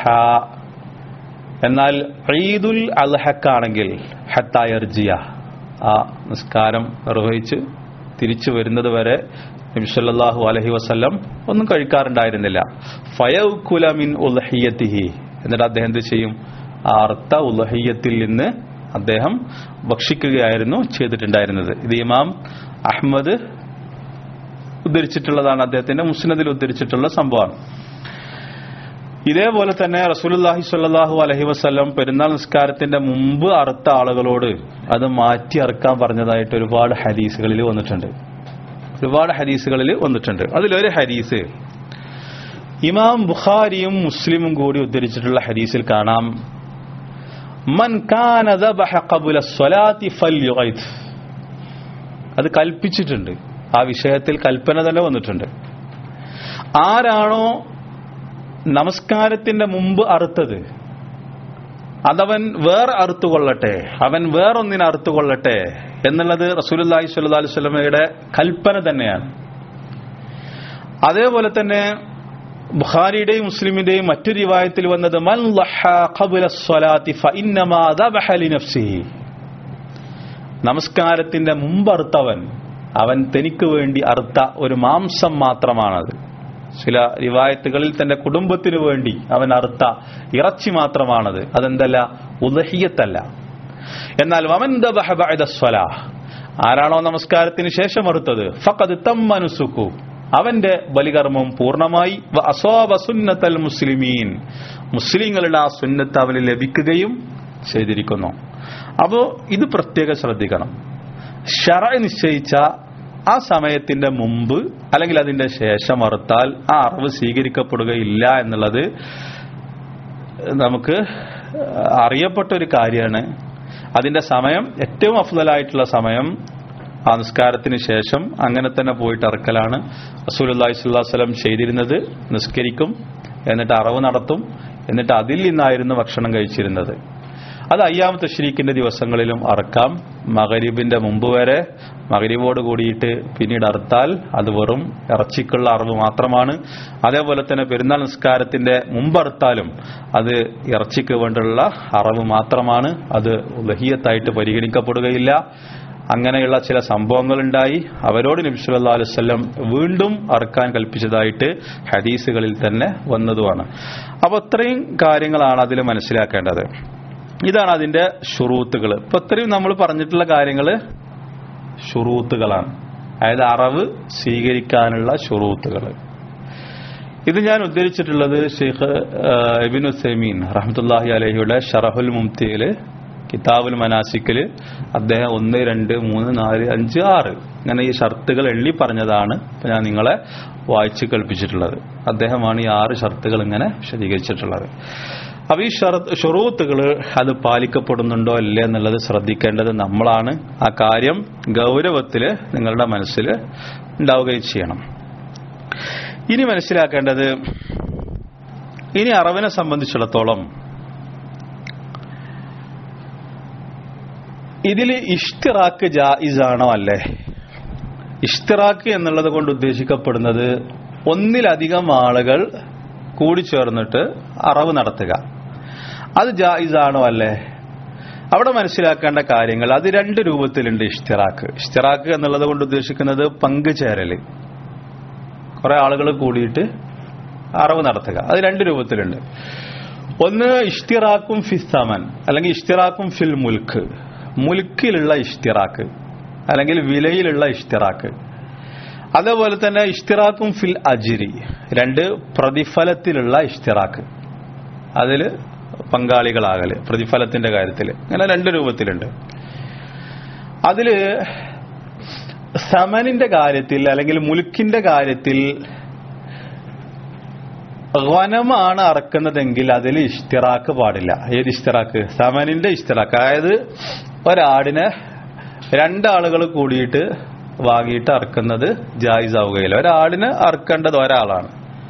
എന്നാൽ ഈദുൽ അദ്ഹക്കാണെങ്കിൽ ഹത്താ യർജിയ ആ നിസ്കാരം നിർവഹിച്ച് തിരിച്ചു വരുന്നത് വരെ നബിസല്ലാഹു അലഹി വസ്ല്ലം ഒന്നും കഴിക്കാറുണ്ടായിരുന്നില്ല ഫയൗക്കുല മിൻ ഉലഹിയത്തിഹി എന്നിട്ട് അദ്ദേഹം എന്ത് ചെയ്യും ആ അർത്ഥ ഉലഹിയത്തിൽ നിന്ന് അദ്ദേഹം ഭക്ഷിക്കുകയായിരുന്നു ചെയ്തിട്ടുണ്ടായിരുന്നത് ഇത് ഇമാം അഹമ്മദ് ഉദ്ധരിച്ചിട്ടുള്ളതാണ് അദ്ദേഹത്തിന്റെ മുസ്നദിൽ ഉദ്ധരിച്ചിട്ടുള്ള സംഭവമാണ് ഇതേപോലെ തന്നെ റസൂലുല്ലാഹി സ്വല്ലല്ലാഹു അലഹി വസ്ല്ലം പെരുന്നാൾ നിസ്കാരത്തിന്റെ മുമ്പ് അറുത്ത ആളുകളോട് അത് മാറ്റി അറുക്കാൻ പറഞ്ഞതായിട്ട് ഒരുപാട് ഹദീസുകളിൽ വന്നിട്ടുണ്ട് ഒരുപാട് ഹദീസുകളിൽ വന്നിട്ടുണ്ട് അതിലൊരു ഹദീസ് ഇമാം ബുഖാരിയും മുസ്ലിമും കൂടി ഉദ്ധരിച്ചിട്ടുള്ള ഹദീസിൽ കാണാം മൻ കാന ദബഹ ഖബല സ്വലാത്തി ഫൽയുഗൈത് അത് കൽപ്പിച്ചിട്ടുണ്ട് ആ വിഷയത്തിൽ കൽപ്പന തന്നെ വന്നിട്ടുണ്ട് ആരാണോ നമസ്കാരത്തിന്റെ മുമ്പ് അറുത്തത് അതവൻ വേറെ അറുത്തുകൊള്ളട്ടെ അവൻ വേറൊന്നിനെ അറുത്തുകൊള്ളട്ടെ എന്നുള്ളത് റസൂലുല്ലാഹി സ്വല്ലല്ലാഹു അലൈഹി വസല്ലമയുടെ കൽപ്പന തന്നെയാണ് അതേപോലെ തന്നെ ബുഖാരിയുടെയും മുസ്ലിമിന്റെയും മറ്റു റിവായത്തിൽ വന്നത് മൻ ലഹ ഖബ്ല സ്വലാത്തി ഫഇന്നമാ ദബഹ ലിനഫ്സിഹി നമസ്കാരത്തിന്റെ മുമ്പ് അറുത്തവൻ അവൻ തനിക്ക് വേണ്ടി അറുത്ത ഒരു മാംസം മാത്രമാണത് ചില റിവായത്തുകളിൽ തന്റെ കുടുംബത്തിനു വേണ്ടി അവൻ അറുത്ത ഇറച്ചി മാത്രമാണത് അതെന്തല്ല ഉദഹിയത്തല്ല എന്നാൽ വമൻ ദബഹ ബഅദ സ്വലാഹ് ആരാണോ നമസ്കാരത്തിന് ശേഷം അറുത്തത് ഫഖദ് തമ്മനുസുക്കു അവന്റെ ബലികർമ്മം പൂർണ്ണമായി വ അസ്വാബ സുന്നത്തൽ മുസ്ലിമീൻ മുസ്ലിങ്ങളുടെ ആ സുന്നത്ത് അവന് ലഭിക്കുകയും ചെയ്തിരിക്കുന്നു അപ്പോ ഇത് പ്രത്യേകം ശ്രദ്ധിക്കണം ഷറ നിശ്ചയിച്ച ആ സമയത്തിന്റെ മുമ്പ് അല്ലെങ്കിൽ അതിന്റെ ശേഷം അറുത്താൽ ആ അറിവ് സ്വീകരിക്കപ്പെടുകയില്ല എന്നുള്ളത് നമുക്ക് അറിയപ്പെട്ട ഒരു കാര്യമാണ് അതിന്റെ സമയം ഏറ്റവും അഫ്ദലായിട്ടുള്ള സമയം ആ നിസ്കാരത്തിന് ശേഷം അങ്ങനെ തന്നെ പോയിട്ട് അറക്കലാണ് റസൂൽ അള്ളാഹി സ്വല്ലം ചെയ്തിരുന്നത് നിസ്കരിക്കും എന്നിട്ട് അറവ് നടത്തും എന്നിട്ട് അതിൽ നിന്നായിരുന്നു ഭക്ഷണം കഴിച്ചിരുന്നത് അത് അയ്യാമത്തെ ഷരീക്കിന്റെ ദിവസങ്ങളിലും അറക്കാം മകരീബിന്റെ മുമ്പ് വരെ മകരീബോട് കൂടിയിട്ട് പിന്നീട് അറുത്താൽ അത് വെറും ഇറച്ചിക്കുള്ള അറിവ് മാത്രമാണ് അതേപോലെ തന്നെ പെരുന്നാൾ നിസ്കാരത്തിന്റെ മുമ്പ് അറുത്താലും അത് ഇറച്ചിക്ക് വേണ്ടിയുള്ള അറിവ് മാത്രമാണ് അത് ലഹിയത്തായിട്ട് പരിഗണിക്കപ്പെടുകയില്ല അങ്ങനെയുള്ള ചില സംഭവങ്ങൾ ഉണ്ടായി അവരോട് നബി സല്ലല്ലാഹു അലൈഹി വസല്ലം വീണ്ടും അറുക്കാൻ കൽപ്പിച്ചതായിട്ട് ഹദീസുകളിൽ തന്നെ വന്നതുമാണ് അപ്പോൾ അത്രയും കാര്യങ്ങളാണ് അതിൽ മനസ്സിലാക്കേണ്ടത് ഇതാണ് അതിന്റെ ഷുറൂത്തുകൾ ഇപ്പൊ ഇത്രയും നമ്മൾ പറഞ്ഞിട്ടുള്ള കാര്യങ്ങൾ ഷുറൂത്തുകളാണ് അതായത് അറവ് സ്വീകരിക്കാനുള്ള ഷുറൂത്തുകൾ ഇത് ഞാൻ ഉദ്ധരിച്ചിട്ടുള്ളത് ഷെയ്ഖ് ഇബിൻ ഉസൈമീൻ റഹ്മത്തുല്ലാഹി അലഹിയുടെ ഷറഹുൽ മുംതിയില് കിതാബുൽ മനാസിക്കില് അദ്ദേഹം ഒന്ന് രണ്ട് മൂന്ന് നാല് അഞ്ച് ആറ് അങ്ങനെ ഈ ഷർത്തുകൾ എണ്ണി പറഞ്ഞതാണ് ഇപ്പൊ ഞാൻ നിങ്ങളെ വായിച്ച് കേൾപ്പിച്ചിട്ടുള്ളത് അദ്ദേഹമാണ് ഈ ആറ് ഷർത്തുകൾ ഇങ്ങനെ വിശദീകരിച്ചിട്ടുള്ളത് അപ്പൊ ഈ ഷുറൂത്തുകൾ അത് പാലിക്കപ്പെടുന്നുണ്ടോ അല്ലേ എന്നുള്ളത് ശ്രദ്ധിക്കേണ്ടത് നമ്മളാണ് ആ കാര്യം ഗൗരവത്തില് നിങ്ങളുടെ മനസ്സിൽ ഉണ്ടാവുകയും ചെയ്യണം ഇനി മനസ്സിലാക്കേണ്ടത് ഇനി അറവിനെ സംബന്ധിച്ചിടത്തോളം ഇതിൽ ഇഷ്തിറാക്ക് ജായിസാണോ അല്ലേ ഇഷ്തിറാക്ക് എന്നുള്ളത് കൊണ്ട് ഉദ്ദേശിക്കപ്പെടുന്നത് ഒന്നിലധികം ആളുകൾ കൂടിച്ചേർന്നിട്ട് അറവ് നടത്തുക അത് ജായിസാണോ അല്ലേ അവിടെ മനസ്സിലാക്കേണ്ട കാര്യങ്ങൾ അത് രണ്ട് രൂപത്തിലുണ്ട് ഇഷ്തിറാക്ക് ഇഷ്തിറാക്ക് എന്നുള്ളത് കൊണ്ട് ഉദ്ദേശിക്കുന്നത് പങ്കുചേരല് കുറെ ആളുകൾ കൂടിയിട്ട് അറവ് നടത്തുക അത് രണ്ട് രൂപത്തിലുണ്ട് ഒന്ന് ഇഷ്തിറാക്കും ഫിസ്തമൻ അല്ലെങ്കിൽ ഇഷ്തിറാക്കും ഫിൽ മുൽക്ക് മുൽക്കിലുള്ള ഇഷ്തിറാക്ക് അല്ലെങ്കിൽ വിലയിലുള്ള ഇഷ്തിറാക്ക് അതേപോലെ തന്നെ ഇഷ്തിറാക്കും ഫിൽ അജിരി രണ്ട് പ്രതിഫലത്തിലുള്ള ഇഷ്തിറാക്ക് അതിൽ പങ്കാളികളാകല് പ്രതിഫലത്തിന്റെ കാര്യത്തിൽ ഇങ്ങനെ രണ്ട് രൂപത്തിലുണ്ട് അതില് സമനിന്റെ കാര്യത്തിൽ അല്ലെങ്കിൽ മുൽക്കിന്റെ കാര്യത്തിൽ വനമാണ് അറക്കുന്നതെങ്കിൽ അതിൽ ഇഷ്തിറാക്ക് പാടില്ല ഏത് ഇഷ്തിറാക്ക് സമനിന്റെ ഇഷ്തിറാക്ക് അതായത് ഒരാടിനെ രണ്ടാളുകൾ കൂടിയിട്ട് വാങ്ങിയിട്ട് അറക്കുന്നത് ജായിസ് ആവുകയില്ല ഒരാടിന് അറക്കേണ്ടത് ഒരാളാണ്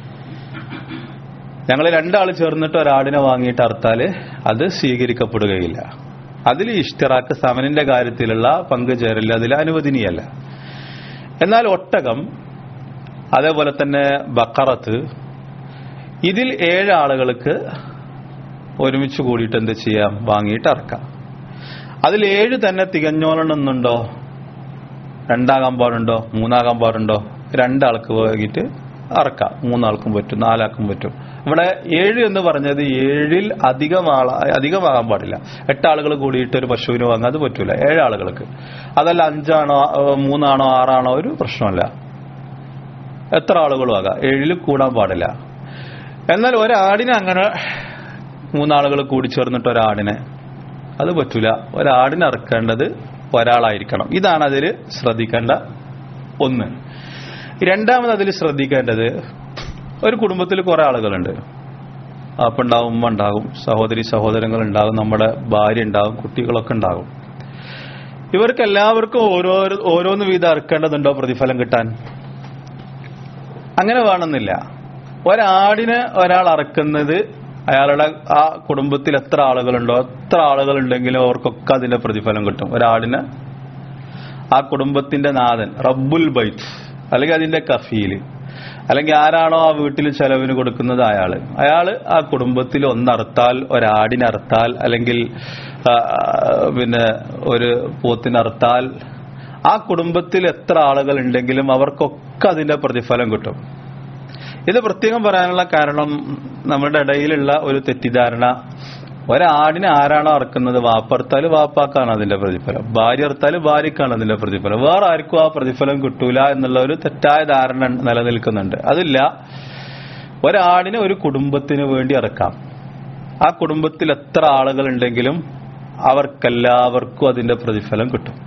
ഞങ്ങൾ രണ്ടാൾ ചേർന്നിട്ട് ഒരാടിനെ വാങ്ങിയിട്ട് അറുത്താല് അത് സ്വീകരിക്കപ്പെടുകയില്ല അതിൽ ഇഷ്തിറാക്ക് സമനിന്റെ കാര്യത്തിലുള്ള പങ്കുചേരൽ അതിൽ അനുവദനീയല്ല എന്നാൽ ഒട്ടകം അതേപോലെ തന്നെ ബക്കറത്ത് ഇതിൽ ഏഴ് ആളുകൾക്ക് ഒരുമിച്ച് കൂടിയിട്ട് എന്ത് ചെയ്യാം വാങ്ങിയിട്ട് അറക്കാം അതിൽ ഏഴ് തന്നെ തികഞ്ഞോളണമെന്നുണ്ടോ രണ്ടാകാൻ പാടുണ്ടോ മൂന്നാകാൻ പാടുണ്ടോ രണ്ടാൾക്ക് വാങ്ങിയിട്ട് അറക്കാം മൂന്നാൾക്കും പറ്റും നാലാൾക്കും പറ്റും ഇവിടെ ഏഴ് എന്ന് പറഞ്ഞത് ഏഴിൽ അധികം ആള അധികമാകാൻ പാടില്ല എട്ടാളുകൾ കൂടിയിട്ട് ഒരു പശുവിന് വാങ്ങാൻ അത് പറ്റൂല ഏഴാളുകൾക്ക് അതല്ല അഞ്ചാണോ മൂന്നാണോ ആറാണോ ഒരു പ്രശ്നമല്ല എത്ര ആളുകളും ആകാം ഏഴിൽ കൂടാൻ പാടില്ല എന്നാൽ ഒരാടിനെ അങ്ങനെ മൂന്നാളുകൾ കൂടി ചേർന്നിട്ട് ഒരാടിനെ അത് പറ്റൂല ഒരാടിനെ അറക്കേണ്ടത് ഒരാളായിരിക്കണം ഇതാണ് അതിൽ ശ്രദ്ധിക്കേണ്ട ഒന്ന് രണ്ടാമത് അതിൽ ശ്രദ്ധിക്കേണ്ടത് ഒരു കുടുംബത്തിൽ കുറെ ആളുകളുണ്ട് അപ്പുണ്ടാവും ഉമ്മ ഉണ്ടാകും സഹോദരി സഹോദരങ്ങൾ ഉണ്ടാകും നമ്മുടെ ഭാര്യ ഉണ്ടാകും കുട്ടികളൊക്കെ ഉണ്ടാകും ഇവർക്ക് എല്ലാവർക്കും ഓരോ ഓരോന്ന് വീതം അറക്കേണ്ടതുണ്ടോ പ്രതിഫലം കിട്ടാൻ അങ്ങനെ വേണമെന്നില്ല ഒരാടിന് ഒരാൾ അറക്കുന്നത് അയാളുടെ ആ കുടുംബത്തിൽ എത്ര ആളുകളുണ്ടോ എത്ര ആളുകളുണ്ടെങ്കിലും അവർക്കൊക്കെ അതിന്റെ പ്രതിഫലം കിട്ടും ഒരാടിന് ആ കുടുംബത്തിന്റെ നാഥൻ റബ്ബുൽ ബൈത്ത് അല്ലെങ്കിൽ അതിന്റെ കഫീല് അല്ലെങ്കിൽ ആരാണോ ആ വീട്ടിൽ ചെലവിന് കൊടുക്കുന്നത് അയാള് അയാള് ആ കുടുംബത്തിൽ ഒന്നറുത്താൽ ഒരാടിനറുത്താൽ അല്ലെങ്കിൽ പിന്നെ ഒരു പോത്തിനറുത്താൽ ആ കുടുംബത്തിൽ എത്ര ആളുകൾ ഉണ്ടെങ്കിലും അവർക്കൊക്കെ അതിന്റെ പ്രതിഫലം കിട്ടും ഇത് പ്രത്യേകം പറയാനുള്ള കാരണം നമ്മുടെ ഇടയിലുള്ള ഒരു തെറ്റിദ്ധാരണ ഒരാടിനെ ആരാണോ അറക്കുന്നത് വാപ്പർത്താൽ വാപ്പാക്കാണ് അതിന്റെ പ്രതിഫലം ഭാര്യ അറുത്താൽ ഭാര്യക്കാണ് അതിന്റെ പ്രതിഫലം വേറെ ആർക്കും ആ പ്രതിഫലം കിട്ടൂല എന്നുള്ള ഒരു തെറ്റായ ധാരണ നിലനിൽക്കുന്നുണ്ട് അതില്ല ഒരാടിനെ ഒരു കുടുംബത്തിന് വേണ്ടി അറക്കാം ആ കുടുംബത്തിൽ എത്ര ആളുകൾ ഉണ്ടെങ്കിലും അവർക്കെല്ലാവർക്കും അതിന്റെ പ്രതിഫലം കിട്ടും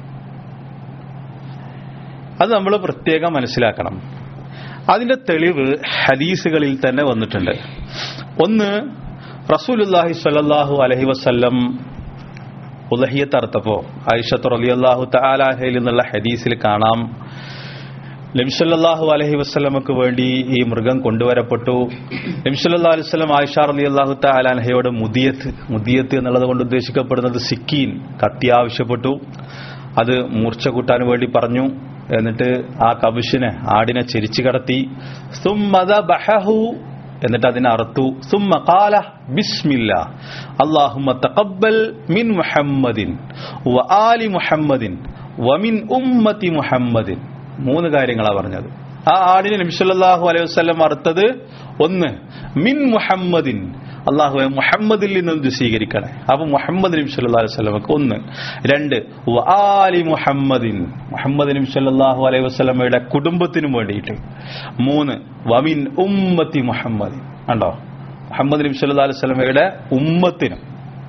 അത് നമ്മൾ പ്രത്യേകം മനസ്സിലാക്കണം അതിന്റെ തെളിവ് ഹദീസുകളിൽ തന്നെ വന്നിട്ടുണ്ട് ഒന്ന് റസൂലുല്ലാഹി സ്വല്ലല്ലാഹു അലഹി വസ്ല്ലം ഉലഹിയത്ത് അർത്ഥപ്പോ ഐഷത്ത് റലിയല്ലാഹു തആലാഹയിൽ നിന്നുള്ള ഹദീസിൽ കാണാം നബിസല്ലാഹു അലഹി വസ്ലമക്ക് വേണ്ടി ഈ മൃഗം കൊണ്ടുവരപ്പെട്ടു നബിസല്ലാ അലൈഹി സ്വലം ആയിഷ അലി അള്ളാഹു താലാൻഹയോട് മുദിയത്ത് മുദിയത്ത് എന്നുള്ളത് കൊണ്ട് ഉദ്ദേശിക്കപ്പെടുന്നത് സിക്കീൻ കത്തി ആവശ്യപ്പെട്ടു അത് മൂർച്ച കൂട്ടാൻ വേണ്ടി പറഞ്ഞു എന്നിട്ട് ആ കവിഷിനെ ആടിനെ ചെരിച്ചു കടത്തി സുമ്മദ ബഹഹു എന്നിട്ട് അതിനെ അറുത്തു സുമ്മ കാല ബിസ്മില്ല അള്ളാഹുമ്മ തഖബ്ബൽ മിൻ മുഹമ്മദിൻ വ ആലി മുഹമ്മദിൻ വമിൻ ഉമ്മത്തി മുഹമ്മദിൻ മൂന്ന് കാര്യങ്ങളാണ് പറഞ്ഞത് ആ ആടിനെ നബിസല്ലാഹു അലൈഹി വസ്ലം അറുത്തത് ഒന്ന് മിൻ മുഹമ്മദിൻ അള്ളാഹു മുഹമ്മദിൽ നിന്ന് ഇത് സ്വീകരിക്കണേ അപ്പൊ മുഹമ്മദ് നബി സല്ലാ അലൈഹി വസ്ലമക്ക് ഒന്ന് രണ്ട് ആലി മുഹമ്മദിൻ മുഹമ്മദ് നബി സല്ലാഹു അലൈഹി വസ്ലമയുടെ കുടുംബത്തിനും വേണ്ടിയിട്ട് മൂന്ന് വമിൻ ഉമ്മത്തി മുഹമ്മദിൻ കണ്ടോ മുഹമ്മദ് നബി സല്ലാ അലൈഹി വസ്ലമയുടെ ഉമ്മത്തിനും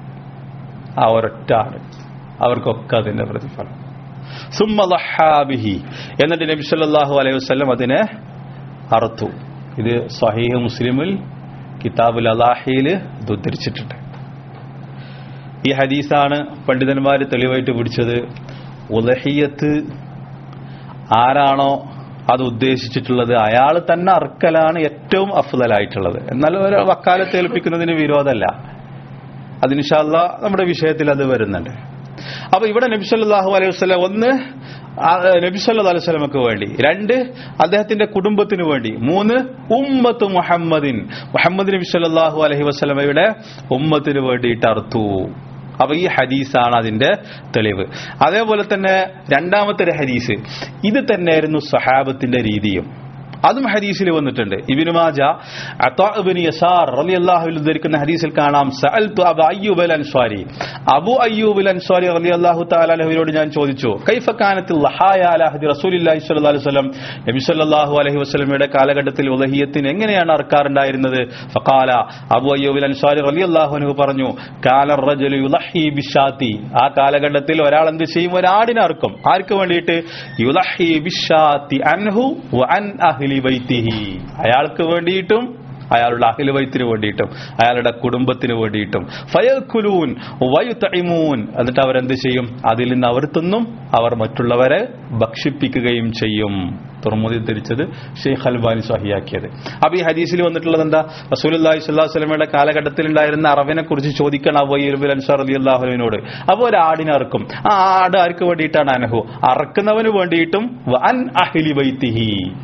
ആ ഒരൊറ്റ ആട് അവർക്കൊക്കെ അതിന്റെ പ്രതിഫലം സുമ്മ ലഹാബിഹി എന്നിട്ട് നബി സല്ലല്ലാഹു അലൈഹി വസല്ലം അതിനെ അറുത്തു ഇത് സഹീഹ് മുസ്ലിമിൽ കിതാബുൽ അലാഹിയിൽ ഇത് ഉദ്ധരിച്ചിട്ടുണ്ട് ഈ ഹദീസാണ് പണ്ഡിതന്മാർ തെളിവായിട്ട് പിടിച്ചത് ഉലഹിയത്ത് ആരാണോ അത് ഉദ്ദേശിച്ചിട്ടുള്ളത് അയാൾ തന്നെ അറക്കലാണ് ഏറ്റവും അഫ്ദലായിട്ടുള്ളത് എന്നാൽ ഒരു വക്കാലത്ത് ഏൽപ്പിക്കുന്നതിന് വിരോധമല്ല അതിനിഷാല്ല നമ്മുടെ വിഷയത്തിൽ അത് വരുന്നുണ്ട് അപ്പൊ ഇവിടെ നബിസല്ലാഹു അലൈഹി വസ്ലം ഒന്ന് നബിസല്ലാ അലൈഹി സ്വലമക്ക് വേണ്ടി രണ്ട് അദ്ദേഹത്തിന്റെ കുടുംബത്തിന് വേണ്ടി മൂന്ന് ഉമ്മത്ത് മുഹമ്മദിൻ മുഹമ്മദ് നബി സല്ലാഹു അലൈഹി വസ്ലമയുടെ ഉമ്മത്തിന് വേണ്ടിയിട്ട് അർത്തു അപ്പൊ ഈ ഹദീസാണ് അതിന്റെ തെളിവ് അതേപോലെ തന്നെ രണ്ടാമത്തെ ഒരു ഹദീസ് ഇത് തന്നെയായിരുന്നു സഹാബത്തിന്റെ രീതിയും അതും ഹദീസിൽ വന്നിട്ടുണ്ട് ഇബിനു മാജ അത്താബിന് യസാർ റളിയല്ലാഹു ധരിക്കുന്ന ഹദീസിൽ കാണാം സഅൽതു അബു അയ്യൂബ് അൽ അൻസ്വാരി അബു അയ്യൂബ് അൽ അൻസ്വാരി റളിയല്ലാഹു തആല അൻഹുവിനോട് ഞാൻ ചോദിച്ചു കൈഫ കാനത്തിൽ ലഹായ അലാ ഹദി റസൂലില്ലാഹി സ്വല്ലല്ലാഹു അലൈഹി വസല്ലം നബി സല്ലല്ലാഹു അലൈഹി വസല്ലമയുടെ കാലഘട്ടത്തിൽ ഉലഹിയത്തിന് എങ്ങനെയാണ് അർക്കാറുണ്ടായിരുന്നത് ഫഖാല അബു അയ്യൂബ് അൽ അൻസ്വാരി റളിയല്ലാഹു അൻഹു പറഞ്ഞു കാല റജുലു യുലഹി ബിഷാത്തി ആ കാലഘട്ടത്തിൽ ഒരാൾ എന്ത് ചെയ്യും ഒരാടിനെ അർക്കും ആർക്ക് വേണ്ടിയിട്ട് യുലഹി ബിഷാത്തി അൻഹു വ അൻ അഹ്ലി ബൈത്തിഹി അയാൾക്ക് വേണ്ടിയിട്ടും അയാളുടെ അഹില വൈത്തിന് വേണ്ടിയിട്ടും അയാളുടെ കുടുംബത്തിന് വേണ്ടിയിട്ടും ഫയൽക്കുലൂൻ വയുത്തൈമൂൻ എന്നിട്ട് അവരെന്ത് ചെയ്യും അതിൽ നിന്ന് അവർ തിന്നും അവർ മറ്റുള്ളവരെ ഭക്ഷിപ്പിക്കുകയും ചെയ്യും തുറമുതി ധരിച്ചത് ഷെയ്ഖ് അൽബാനി സ്വഹിയാക്കിയത് അപ്പൊ ഈ ഹദീസിൽ വന്നിട്ടുള്ളത് എന്താ റസൂലി സ്വല്ലാഹു സ്വലമയുടെ കാലഘട്ടത്തിൽ ഉണ്ടായിരുന്ന അറവിനെ കുറിച്ച് ചോദിക്കണം അബുബുൽ അൻസാർ അലി അള്ളാഹുവിനോട് അപ്പോൾ ഒരു ആടിനെ അറക്കും ആ ആട് ആർക്ക് വേണ്ടിയിട്ടാണ് അനഹു അറക്കുന്നവന് വേണ്ടിയിട്ടും അൻ അഹിലി വൈത്തിഹി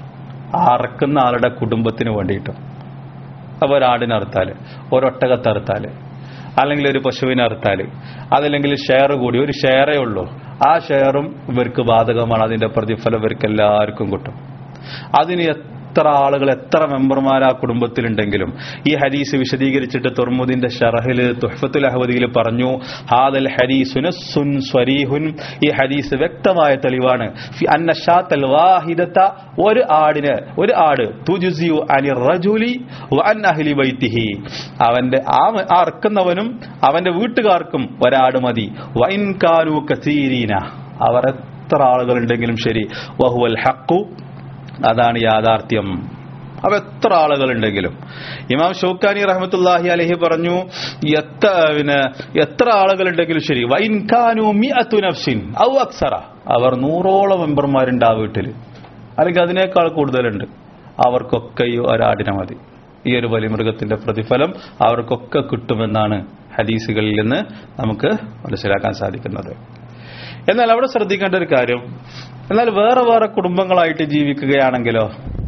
അറക്കുന്ന ആളുടെ കുടുംബത്തിന് വേണ്ടിയിട്ടും അപ്പൊ ഒരാടിനെ അറുത്താല് ഒരൊട്ടകത്തെ അറുത്താല് അല്ലെങ്കിൽ ഒരു പശുവിനെ അറുത്താല് അതല്ലെങ്കിൽ ഷെയർ കൂടി ഒരു ഷെയറേ ഉള്ളൂ ആ ഷെയറും ഇവർക്ക് ബാധകമാണ് അതിന്റെ പ്രതിഫലം ഇവർക്ക് എല്ലാവർക്കും കിട്ടും അതിന് എത്ര ആളുകൾ എത്ര മെമ്പർമാർ ആ കുടുംബത്തിലുണ്ടെങ്കിലും ഈ ഹദീസ് വിശദീകരിച്ചിട്ട് തുർമുദിന്റെ ഷറഹില് തുഹഫത്തുൽ അഹമ്മദിയിൽ പറഞ്ഞു ഹാദൽ ഹദീസുൻ സ്വരീഹുൻ ഈ ഹദീസ് വ്യക്തമായ തെളിവാണ് അന്ന ഷാത്തൽ വാഹിദത്ത ഒരു ആടിന് ഒരു ആട് തുജുസിയു അനി റജുലി അൻ അഹ്ലി ബൈത്തിഹി അവന്റെ ആ അർക്കുന്നവനും അവന്റെ വീട്ടുകാർക്കും ഒരാട് മതി വൈൻ കാനു കസീരീന അവർ എത്ര ആളുകളുണ്ടെങ്കിലും ശരി വഹുവൽ ഹക്കു അതാണ് യാഥാർത്ഥ്യം അവ എത്ര ആളുകളുണ്ടെങ്കിലും ഇമാം ഷൗക്കാനി റഹമത്തുല്ലാഹി അലഹി പറഞ്ഞു എത്ര പിന്നെ എത്ര ആളുകളുണ്ടെങ്കിലും ശരി വൈൻഖാനു മിഅത്തു നഫ്സിൻ ഔ അക്സറ അവർ നൂറോളം മെമ്പർമാരുണ്ട് ആ വീട്ടിൽ അല്ലെങ്കിൽ അതിനേക്കാൾ കൂടുതലുണ്ട് അവർക്കൊക്കെ ഈ ഒരാടിനെ മതി ഈ ഒരു ബലിമൃഗത്തിന്റെ പ്രതിഫലം അവർക്കൊക്കെ കിട്ടുമെന്നാണ് ഹദീസുകളിൽ നിന്ന് നമുക്ക് മനസ്സിലാക്കാൻ സാധിക്കുന്നത് എന്നാൽ അവിടെ ശ്രദ്ധിക്കേണ്ട ഒരു കാര്യം എന്നാൽ വേറെ വേറെ കുടുംബങ്ങളായിട്ട് ജീവിക്കുകയാണെങ്കിലോ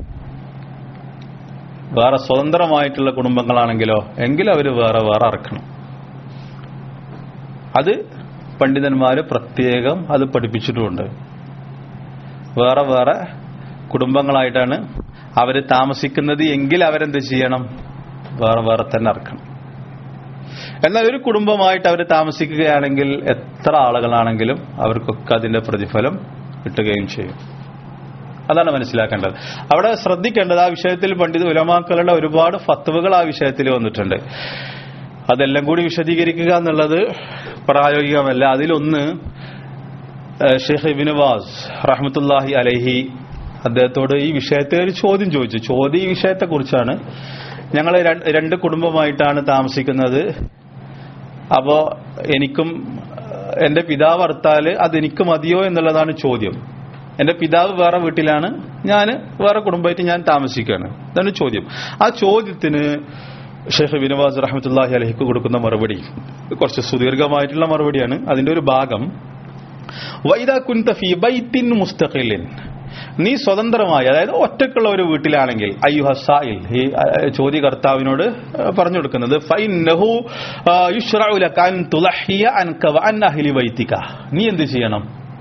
വേറെ സ്വതന്ത്രമായിട്ടുള്ള കുടുംബങ്ങളാണെങ്കിലോ എങ്കിലും അവർ വേറെ വേറെ അറക്കണം അത് പണ്ഡിതന്മാര് പ്രത്യേകം അത് പഠിപ്പിച്ചിട്ടുമുണ്ട് വേറെ വേറെ കുടുംബങ്ങളായിട്ടാണ് അവർ താമസിക്കുന്നത് എങ്കിൽ അവരെന്ത് ചെയ്യണം വേറെ വേറെ തന്നെ അറക്കണം എന്നാൽ ഒരു കുടുംബമായിട്ട് അവർ താമസിക്കുകയാണെങ്കിൽ എത്ര ആളുകളാണെങ്കിലും അവർക്കൊക്കെ അതിന്റെ പ്രതിഫലം കിട്ടുകയും ചെയ്യും അതാണ് മനസ്സിലാക്കേണ്ടത് അവിടെ ശ്രദ്ധിക്കേണ്ടത് ആ വിഷയത്തിൽ പണ്ഡിത ഉലമാക്കളുടെ ഒരുപാട് ഫത്വകൾ ആ വിഷയത്തിൽ വന്നിട്ടുണ്ട് അതെല്ലാം കൂടി വിശദീകരിക്കുക എന്നുള്ളത് പ്രായോഗികമല്ല അതിലൊന്ന് ഷെയ്ഖ് ഇബിൻ വാസ് റഹ്മത്തുല്ലാഹി അലഹി അദ്ദേഹത്തോട് ഈ വിഷയത്തിൽ ഒരു ചോദ്യം ചോദിച്ചു ചോദ്യം ഈ വിഷയത്തെക്കുറിച്ചാണ് ഞങ്ങൾ രണ്ട് കുടുംബമായിട്ടാണ് താമസിക്കുന്നത് അപ്പോ എനിക്കും എന്റെ പിതാവ് അർത്താല് അതെനിക്ക് മതിയോ എന്നുള്ളതാണ് ചോദ്യം എന്റെ പിതാവ് വേറെ വീട്ടിലാണ് ഞാൻ വേറെ കുടുംബമായിട്ട് ഞാൻ താമസിക്കുകയാണ് ഇതാണ് ചോദ്യം ആ ചോദ്യത്തിന് ഷെയ്ഖ് ബിനവാസ് റഹമത്തുല്ലാഹി അലഹിക്ക് കൊടുക്കുന്ന മറുപടി കുറച്ച് സുദീർഘമായിട്ടുള്ള മറുപടിയാണ് അതിന്റെ ഒരു ഭാഗം വൈദ കുൻത ഫി ബൈത്തിൻ മുസ്തഖിലിൻ നീ സ്വതന്ത്രമായി അതായത് ഒറ്റക്കുള്ള ഒരു വീട്ടിലാണെങ്കിൽ അയ്യുഹ സായിൽ ഈ ചോദ്യകർത്താവിനോട് പറഞ്ഞു കൊടുക്കുന്നത് ഫൈനഹു യുഷ്റഉ ലക അൻ തുളഹിയ അൻക വഅൻ അഹ്ലി ബൈതിക നീ എന്ത് ചെയ്യണം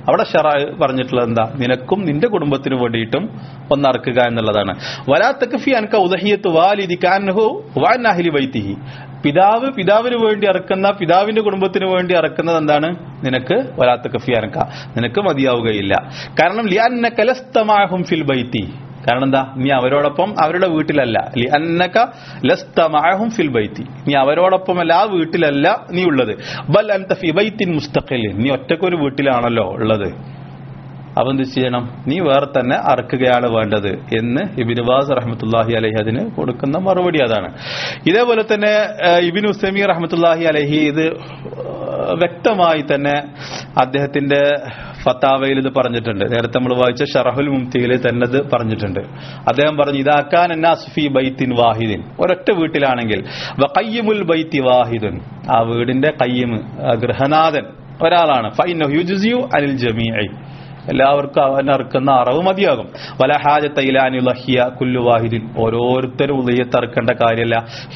അവിടെ ഷറ പറഞ്ഞിട്ടുള്ളത് എന്താ നിനക്കും നിന്റെ കുടുംബത്തിന് വേണ്ടിയിട്ടും ഒന്നറക്കുക എന്നുള്ളതാണ് വലാത്തക്കഫി അനക്ക ഉദഹിയത്ത് വാലിദി കാൻഹു വാനാഹിലി വൈത്തിഹി പിതാവ് പിതാവിന് വേണ്ടി അറക്കുന്ന പിതാവിന്റെ കുടുംബത്തിന് വേണ്ടി അറക്കുന്നത് എന്താണ് നിനക്ക് വലാത്ത കഫി അനക്ക നിനക്ക് മതിയാവുകയില്ല കാരണം ലിയാന്ന കലസ്തമാഹും ഫിൽ ബൈത്തി കാരണം എന്താ നീ അവരോടൊപ്പം അവരുടെ വീട്ടിലല്ല ലി അന്നക ലസ്തമാഹും ഫിൽ ബൈത്തി നീ അവരോടൊപ്പമല്ല ആ വീട്ടിലല്ല നീ ഉള്ളത് ബൽ അൻത ഫി ബൈത്തിൻ മുസ്തഖിൽ നീ ഒറ്റക്കൊരു വീട്ടിലാണല്ലോ ഉള്ളത് അപ്പൊ എന്ത് ചെയ്യണം നീ വേറെ തന്നെ അറക്കുകയാണ് വേണ്ടത് എന്ന് ഇബിൻ ബാസ് റഹ്മത്തുല്ലാഹി അലഹി അതിന് കൊടുക്കുന്ന മറുപടി അതാണ് ഇതേപോലെ തന്നെ ഏഹ്, ഇബിൻ ഉസൈമി റഹ്മത്തുല്ലാഹി അലഹി ഇത് ഏഹ്, വ്യക്തമായി തന്നെ അദ്ദേഹത്തിന്റെ ഫത്താവയിൽ ഇത് പറഞ്ഞിട്ടുണ്ട് നേരത്തെ നമ്മൾ വായിച്ച ഷറഹുൽ മുംതിയിൽ തന്നെ ഇത് പറഞ്ഞിട്ടുണ്ട് അദ്ദേഹം പറഞ്ഞു ഇതാക്കാൻ ഫി ബൈത്തിൻ വാഹിദിൻ ഒരൊറ്റ വീട്ടിലാണെങ്കിൽ വഖയ്യിമുൽ ബൈത്തി വാഹിദുൻ ആ വീടിന്റെ കയ്യമ് ഗൃഹനാഥൻ ഒരാളാണ് ഫൈനഹു യുജ്സിയു അനിൽ ജമീഇ എല്ലാവർക്കും അവൻ അറുക്കുന്ന അറവ് മതിയാകും വല ഹാജത്തൈലാനുലഹിയ കുല്ലു വാഹിദിൻ ഓരോരുത്തരും ഉദയത്ത് അറുക്കേണ്ട കാര്യമല്ല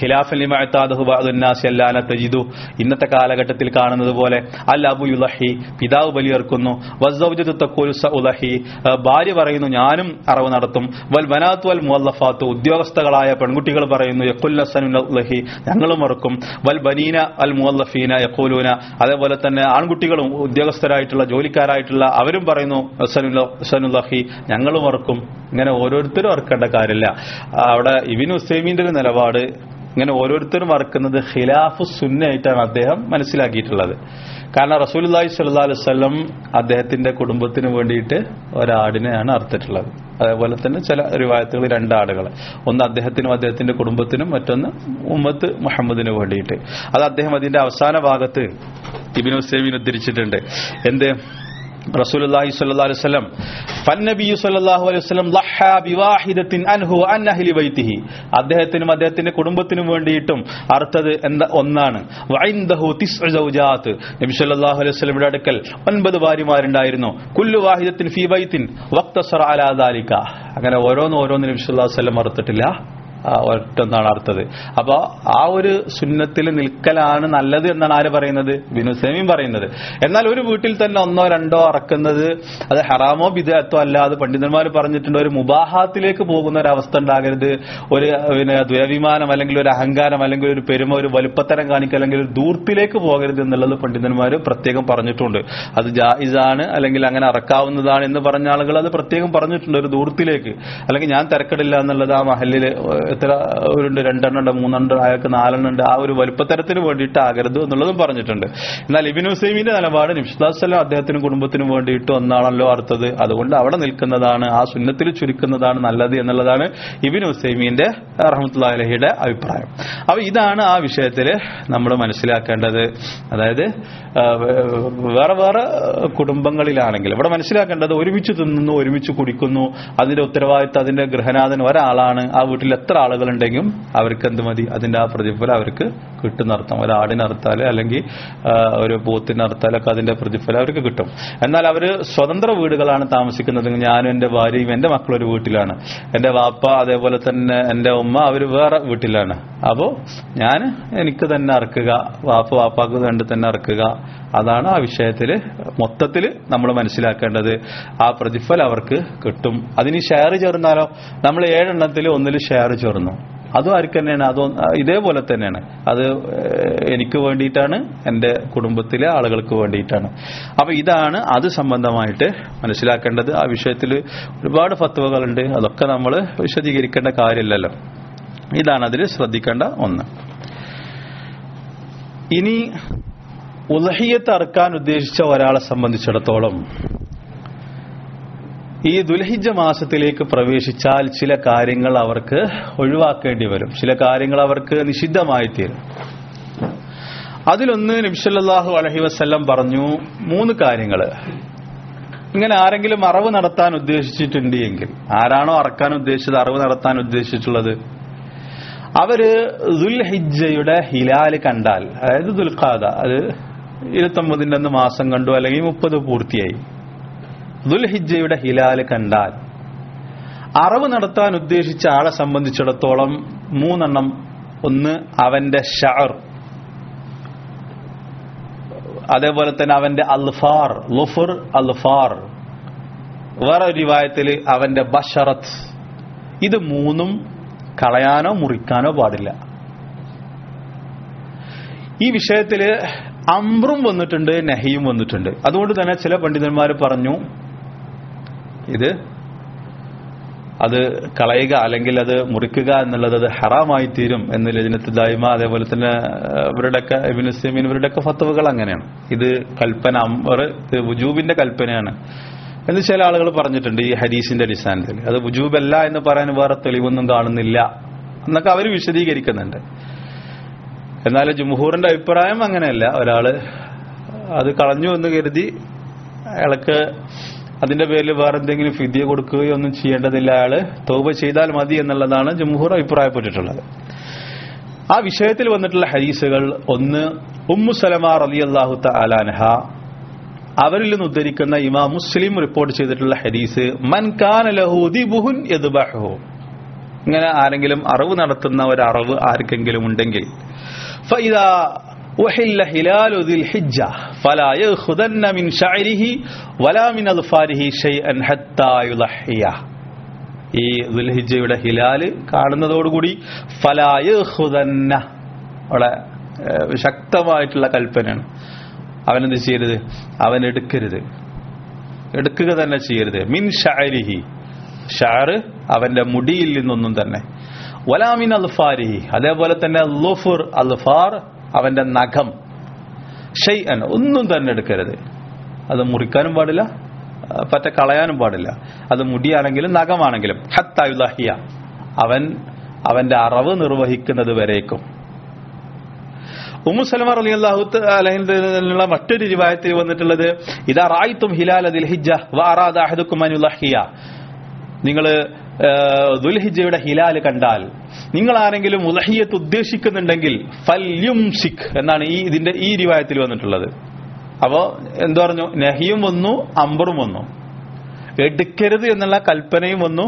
ഖിലാഫലിമാത്താദുനാസി അല്ലാന തജിദു ഇന്നത്തെ കാലഘട്ടത്തിൽ കാണുന്നത് പോലെ അൽ അബു യുലഹി പിതാവ് ബലിയർക്കുന്നു വസ്സൗജത്ത് തക്കൂലു സ ഉലഹി ആ, ഭാര്യ പറയുന്നു ഞാനും അറവ് നടത്തും വൽ ബനാത്തു വൽ മുഅല്ലഫാത്തു ഉദ്യോഗസ്ഥകളായ പെൺകുട്ടികൾ പറയുന്നു യക്കുല്ലസനുലഹി ഞങ്ങളും അറുക്കും വൽ ബനീന അൽ മുഅല്ലഫീന യക്കൂലൂന അതേപോലെ തന്നെ ആൺകുട്ടികളും ഉദ്യോഗസ്ഥരായിട്ടുള്ള ജോലിക്കാരായിട്ടുള്ള അവരും പറയുന്നു ഹസനുല്ലഹി ഞങ്ങളും അറക്കും ഇങ്ങനെ ഓരോരുത്തരും അറക്കേണ്ട കാര്യമില്ല ആ, അവിടെ ഇബിൻ ഹുസൈമീന്റെ ഒരു നിലപാട് ഇങ്ങനെ ഓരോരുത്തരും അറക്കുന്നത് ഖിലാഫു സുന്നയായിട്ടാണ് അദ്ദേഹം മനസ്സിലാക്കിയിട്ടുള്ളത് കാരണം റസൂലുള്ളാഹി സ്വല്ലല്ലാഹു അലൈഹി വസല്ലം അദ്ദേഹത്തിന്റെ കുടുംബത്തിന് വേണ്ടിയിട്ട് ഒരാടിനെയാണ് അറുത്തിട്ടുള്ളത് അതേപോലെ തന്നെ ചില റിവായത്തുകൾ രണ്ടാടുകൾ ഒന്ന് അദ്ദേഹത്തിനും അദ്ദേഹത്തിന്റെ കുടുംബത്തിനും മറ്റൊന്ന് ഉമ്മത്ത് മുഹമ്മദിന് വേണ്ടിയിട്ട് അത് അദ്ദേഹം അതിന്റെ അവസാന ഭാഗത്ത് ഇബിൻ ഹുസൈമീൻ ഉദ്ധരിച്ചിട്ടുണ്ട് എന്ത് റസൂലുള്ളാഹി സ്വല്ലല്ലാഹു അലൈഹി വസല്ലം ഫന്നബിയു സ്വല്ലല്ലാഹു അലൈഹി വസല്ലം ലഹ ബിവാഹിദത്തിൻ അൻഹു അൻ അഹ്ലി ബൈത്തിഹി അദ്ദേഹത്തിനും അദ്ദേഹത്തിന്റെ കുടുംബത്തിനും വേണ്ടിയിട്ടും അർത്ഥത് എന്താ ഒന്നാണ് വഇൻദഹു തിസ്ഉ സൗജാത്ത് നബി സല്ലല്ലാഹു അലൈഹി വസല്ലമയുടെ അടുക്കൽ ഒൻപത് ഭാര്യമാരുണ്ടായിരുന്നു കുല്ലു വാഹിദത്തിൻ ഫീ ബൈത്തിൻ വഖ്തസറ അലാ ദാലിക അങ്ങനെ ഓരോന്ന് ഓരോന്ന് നബി സല്ലല്ലാഹു അലൈഹി വസല്ലം അറുത്തിട്ടില്ല ആ, ഒറ്റൊന്നാണ് അർത്ഥത് അപ്പൊ ആ ഒരു സുന്നത്തിൽ നിൽക്കലാണ് നല്ലത് എന്നാണ് ആര് പറയുന്നത് ബിനുസേമിയും പറയുന്നത് എന്നാൽ ഒരു വീട്ടിൽ തന്നെ ഒന്നോ രണ്ടോ അറക്കുന്നത് അത് ഹറാമോ ബിദത്തോ അല്ലാതെ പണ്ഡിതന്മാർ പറഞ്ഞിട്ടുണ്ട് ഒരു മുബാഹാത്തിലേക്ക് പോകുന്ന ഒരു അവസ്ഥ ഉണ്ടാകരുത് ഒരു പിന്നെ ദുരഭിമാനം അല്ലെങ്കിൽ ഒരു അഹങ്കാരം അല്ലെങ്കിൽ ഒരു പെരുമ ഒരു വലുപ്പത്തരം കാണിക്കുക അല്ലെങ്കിൽ ഒരു ദൂർത്തിലേക്ക് പോകരുത് എന്നുള്ളത് പണ്ഡിതന്മാർ പ്രത്യേകം പറഞ്ഞിട്ടുണ്ട് അത് ജായിസാണ് അല്ലെങ്കിൽ അങ്ങനെ അറക്കാവുന്നതാണ് എന്ന് പറഞ്ഞ ആളുകൾ അത് പ്രത്യേകം പറഞ്ഞിട്ടുണ്ട് ഒരു ദൂർത്തിലേക്ക് അല്ലെങ്കിൽ ഞാൻ തിരക്കടില്ല എന്നുള്ളത് ആ മഹലിൽ എത്ര ഉണ്ട് രണ്ടെണ്ണം ഉണ്ട് മൂന്നെണ്ണം അയാൾക്ക് നാലെണ്ണം ഉണ്ട് ആ ഒരു വലുപ്പത്തരത്തിന് വേണ്ടിയിട്ട് ആകരുത് എന്നുള്ളതും പറഞ്ഞിട്ടുണ്ട് എന്നാൽ ഇബിൻ ഹുസൈമിന്റെ നിലപാട് നിംഷദാസ്ലം അദ്ദേഹത്തിനും കുടുംബത്തിനും വേണ്ടിയിട്ട് ഒന്നാണല്ലോ അർത്ഥത് അതുകൊണ്ട് അവിടെ നിൽക്കുന്നതാണ് ആ സുന്നത്തിൽ ചുരുക്കുന്നതാണ് നല്ലത് എന്നുള്ളതാണ് ഇബിൻ ഹുസൈമീന്റെ റഹമത്തുള്ള അലഹിയുടെ അഭിപ്രായം അപ്പൊ ഇതാണ് ആ വിഷയത്തിൽ നമ്മൾ മനസ്സിലാക്കേണ്ടത് അതായത് ആ, വേറെ വേറെ കുടുംബങ്ങളിലാണെങ്കിൽ ഇവിടെ മനസ്സിലാക്കേണ്ടത് ഒരുമിച്ച് തിന്നുന്നു ഒരുമിച്ച് കുടിക്കുന്നു അതിന്റെ ഉത്തരവാദിത്തം അതിന്റെ ഗൃഹനാഥൻ ഒരാളാണ് ആ വീട്ടിൽ എത്ര ആളുകളുണ്ടെങ്കിലും അവർക്ക് എന്ത് മതി അതിന്റെ ആ പ്രതിഫലം അവർക്ക് കിട്ടുന്നർത്ഥം ഒരു ആടിനറുത്താല് അല്ലെങ്കിൽ ആ, ഒരു പോത്തിനറുത്താലൊക്കെ അതിന്റെ പ്രതിഫലം അവർക്ക് കിട്ടും എന്നാൽ അവർ സ്വതന്ത്ര വീടുകളാണ് താമസിക്കുന്നത് ഞാനും എന്റെ ഭാര്യയും എന്റെ മക്കളും ഒരു വീട്ടിലാണ് എന്റെ വാപ്പ അതേപോലെ തന്നെ എന്റെ ഉമ്മ അവർ വേറെ വീട്ടിലാണ് അപ്പോ ഞാൻ എനിക്ക് തന്നെ അറക്കുക വാപ്പ വാപ്പാക്ക് വേണ്ടി തന്നെ അറക്കുക അതാണ് ആ വിഷയത്തിൽ മൊത്തത്തിൽ നമ്മൾ മനസ്സിലാക്കേണ്ടത് ആ പ്രതിഫലം അവർക്ക് കിട്ടും അതിന് ഷെയർ ചേർന്നാലോ നമ്മൾ ഏഴെണ്ണത്തിൽ ഒന്നിൽ ഷെയർ ചേർന്നു അതും ആർക്ക് തന്നെയാണ് അതോ ഇതേപോലെ തന്നെയാണ് അത് ഏഹ്, എനിക്ക് വേണ്ടിയിട്ടാണ് എൻ്റെ കുടുംബത്തിലെ ആളുകൾക്ക് വേണ്ടിയിട്ടാണ് അപ്പൊ ഇതാണ് അത് സംബന്ധമായിട്ട് മനസ്സിലാക്കേണ്ടത് ആ വിഷയത്തിൽ ഒരുപാട് ഫത്വകളുണ്ട് അതൊക്കെ നമ്മൾ വിശദീകരിക്കേണ്ട കാര്യമില്ലല്ലോ ഇതാണ് അതിൽ ശ്രദ്ധിക്കേണ്ട ഒന്ന് ഇനി ഉലഹിയത്ത് അറക്കാൻ ഉദ്ദേശിച്ച ഒരാളെ സംബന്ധിച്ചിടത്തോളം ഈ ദുൽഹിജ മാസത്തിലേക്ക് പ്രവേശിച്ചാൽ ചില കാര്യങ്ങൾ അവർക്ക് ഒഴിവാക്കേണ്ടി വരും ചില കാര്യങ്ങൾ അവർക്ക് നിഷിദ്ധമായി തീരും അതിലൊന്ന് നബ്സല്ലാഹു അലഹി വസ്ല്ലം പറഞ്ഞു മൂന്ന് കാര്യങ്ങൾ ഇങ്ങനെ ആരെങ്കിലും അറിവ് നടത്താൻ ഉദ്ദേശിച്ചിട്ടുണ്ട് എങ്കിൽ ആരാണോ അറക്കാൻ ഉദ്ദേശിച്ചത് അറിവ് നടത്താൻ ഉദ്ദേശിച്ചിട്ടുള്ളത് അവര് ദുൽഹിജയുടെ ഹിലാല് കണ്ടാൽ അതായത് ദുൽഖാദ അത് ഇരുപത്തൊമ്പതിന്റെ അന്ന് മാസം കണ്ടു അല്ലെങ്കിൽ മുപ്പത് പൂർത്തിയായി ദുൽഹിജയുടെ ഹിലാല് കണ്ടാൽ അറിവ് നടത്താൻ ഉദ്ദേശിച്ച ആളെ സംബന്ധിച്ചിടത്തോളം മൂന്നെണ്ണം ഒന്ന് അവന്റെ ഷഅർ അതേപോലെ തന്നെ അവന്റെ അൽഫാർ ലുഫുർ അൽഫാർ വേറെ ഒരു റിവായത്തിൽ അവന്റെ ബഷറത്ത് ഇത് മൂന്നും കളയാനോ മുറിക്കാനോ പാടില്ല ഈ വിഷയത്തിൽ അമ്രും വന്നിട്ടുണ്ട് നഹിയും വന്നിട്ടുണ്ട് അതുകൊണ്ട് തന്നെ ചില പണ്ഡിതന്മാർ പറഞ്ഞു ഇത് അത് കളയുക അല്ലെങ്കിൽ അത് മുറിക്കുക എന്നുള്ളത് അത് ഹറാമായി തീരും എന്ന് ലജനത്ത് ദായ്മ അതേപോലെ തന്നെ ഏഹ്, ഇവരുടെയൊക്കെ ഇബിനുസീമിൻ ഇവരുടെയൊക്കെ ഫത്തവുകൾ അങ്ങനെയാണ് ഇത് കൽപ്പന അമ്പർ ഇത് വുജൂബിന്റെ കൽപ്പനയാണ് എന്ന് ചില ആളുകൾ പറഞ്ഞിട്ടുണ്ട് ഈ ഹദീസിന്റെ അടിസ്ഥാനത്തിൽ അത് വുജൂബല്ല എന്ന് പറയാൻ വേറെ തെളിവൊന്നും കാണുന്നില്ല എന്നൊക്കെ അവർ വിശദീകരിക്കുന്നുണ്ട് എന്നാൽ ജുംഹൂറിന്റെ അഭിപ്രായം അങ്ങനെയല്ല ഒരാള് അത് കളഞ്ഞു എന്ന് കരുതി അയാൾക്ക് അതിന്റെ പേരിൽ വേറെ എന്തെങ്കിലും ഫിദ്യ കൊടുക്കുകയോ ഒന്നും ചെയ്യേണ്ടതില്ല അയാള് തോപ ചെയ്താൽ മതി എന്നുള്ളതാണ് ജംഹൂർ അഭിപ്രായപ്പെട്ടിട്ടുള്ളത് ആ വിഷയത്തിൽ വന്നിട്ടുള്ള ഹദീസുകൾ ഒന്ന് ഉമ്മു സലമ റലി അള്ളാഹു അലാൻഹ അവരിൽ നിന്ന് ഉദ്ധരിക്കുന്ന ഇമാ മുസ്ലിം റിപ്പോർട്ട് ചെയ്തിട്ടുള്ള ഹദീസ് മൻ കാന ലഹു ദിബുഹുൻ യദ്ബഹു ഇങ്ങനെ ആരെങ്കിലും അറിവ് നടത്തുന്ന ഒരു അറിവ് ആർക്കെങ്കിലും ഉണ്ടെങ്കിൽ فإذا أحل هلال ذي الحجة فلا يأخذن من شعره ولا من أظفاره شيئا حتى يضحيه ഈ ദുൽഹിജയുടെ ഹിലാല് കാണുന്നതോടുകൂടി ഫലായുഹുദന്ന അവിടെ ഏഹ്, ശക്തമായിട്ടുള്ള കൽപ്പനയാണ് അവനെന്ത് ചെയ്യരുത് അവൻ എടുക്കരുത് എടുക്കുക തന്നെ ചെയ്യരുത് മിൻ ഷാരിഹി ഷാറ് അവന്റെ മുടിയിൽ നിന്നൊന്നും തന്നെ വലാമിൻ അൽഫാരിഹി അതേപോലെ തന്നെ ലുഫുർ അൽഫാർ അവന്റെ നഖം ഷെയ്അൻ ഒന്നും തന്നെ എടുക്കരുത് അത് മുറിക്കാനും പാടില്ല ആ, പറ്റ കളയാനും പാടില്ല അത് മുടിയാണെങ്കിലും നഖമാണെങ്കിലും ഹത്തായുദഹിയ അവൻ അവന്റെ അറവ് നിർവഹിക്കുന്നത് വരേക്കും ഉമ്മു സലമ റലി അള്ളാഹു അലഹിനുള്ള മറ്റൊരു റിവായത്തിൽ വന്നിട്ടുള്ളത് ഇതാ റായിത്തും ഹിലാൽ ദിൽ ഹിജ വാറാദാഹദുക്കുമനുലഹിയ നിങ്ങൾ ദുൽഹിജയുടെ ഹിലാല് കണ്ടാൽ നിങ്ങൾ ആരെങ്കിലും ഉലഹിയത്ത് ഉദ്ദേശിക്കുന്നുണ്ടെങ്കിൽ ഫല്യുംസിക് എന്നാണ് ഈ ഇതിന്റെ ഈ റിവായത്തിൽ വന്നിട്ടുള്ളത് അപ്പോ എന്തു പറഞ്ഞു നഹിയും വന്നു അമ്പറും വന്നു എടുക്കരുത് എന്നുള്ള കൽപ്പനയും വന്നു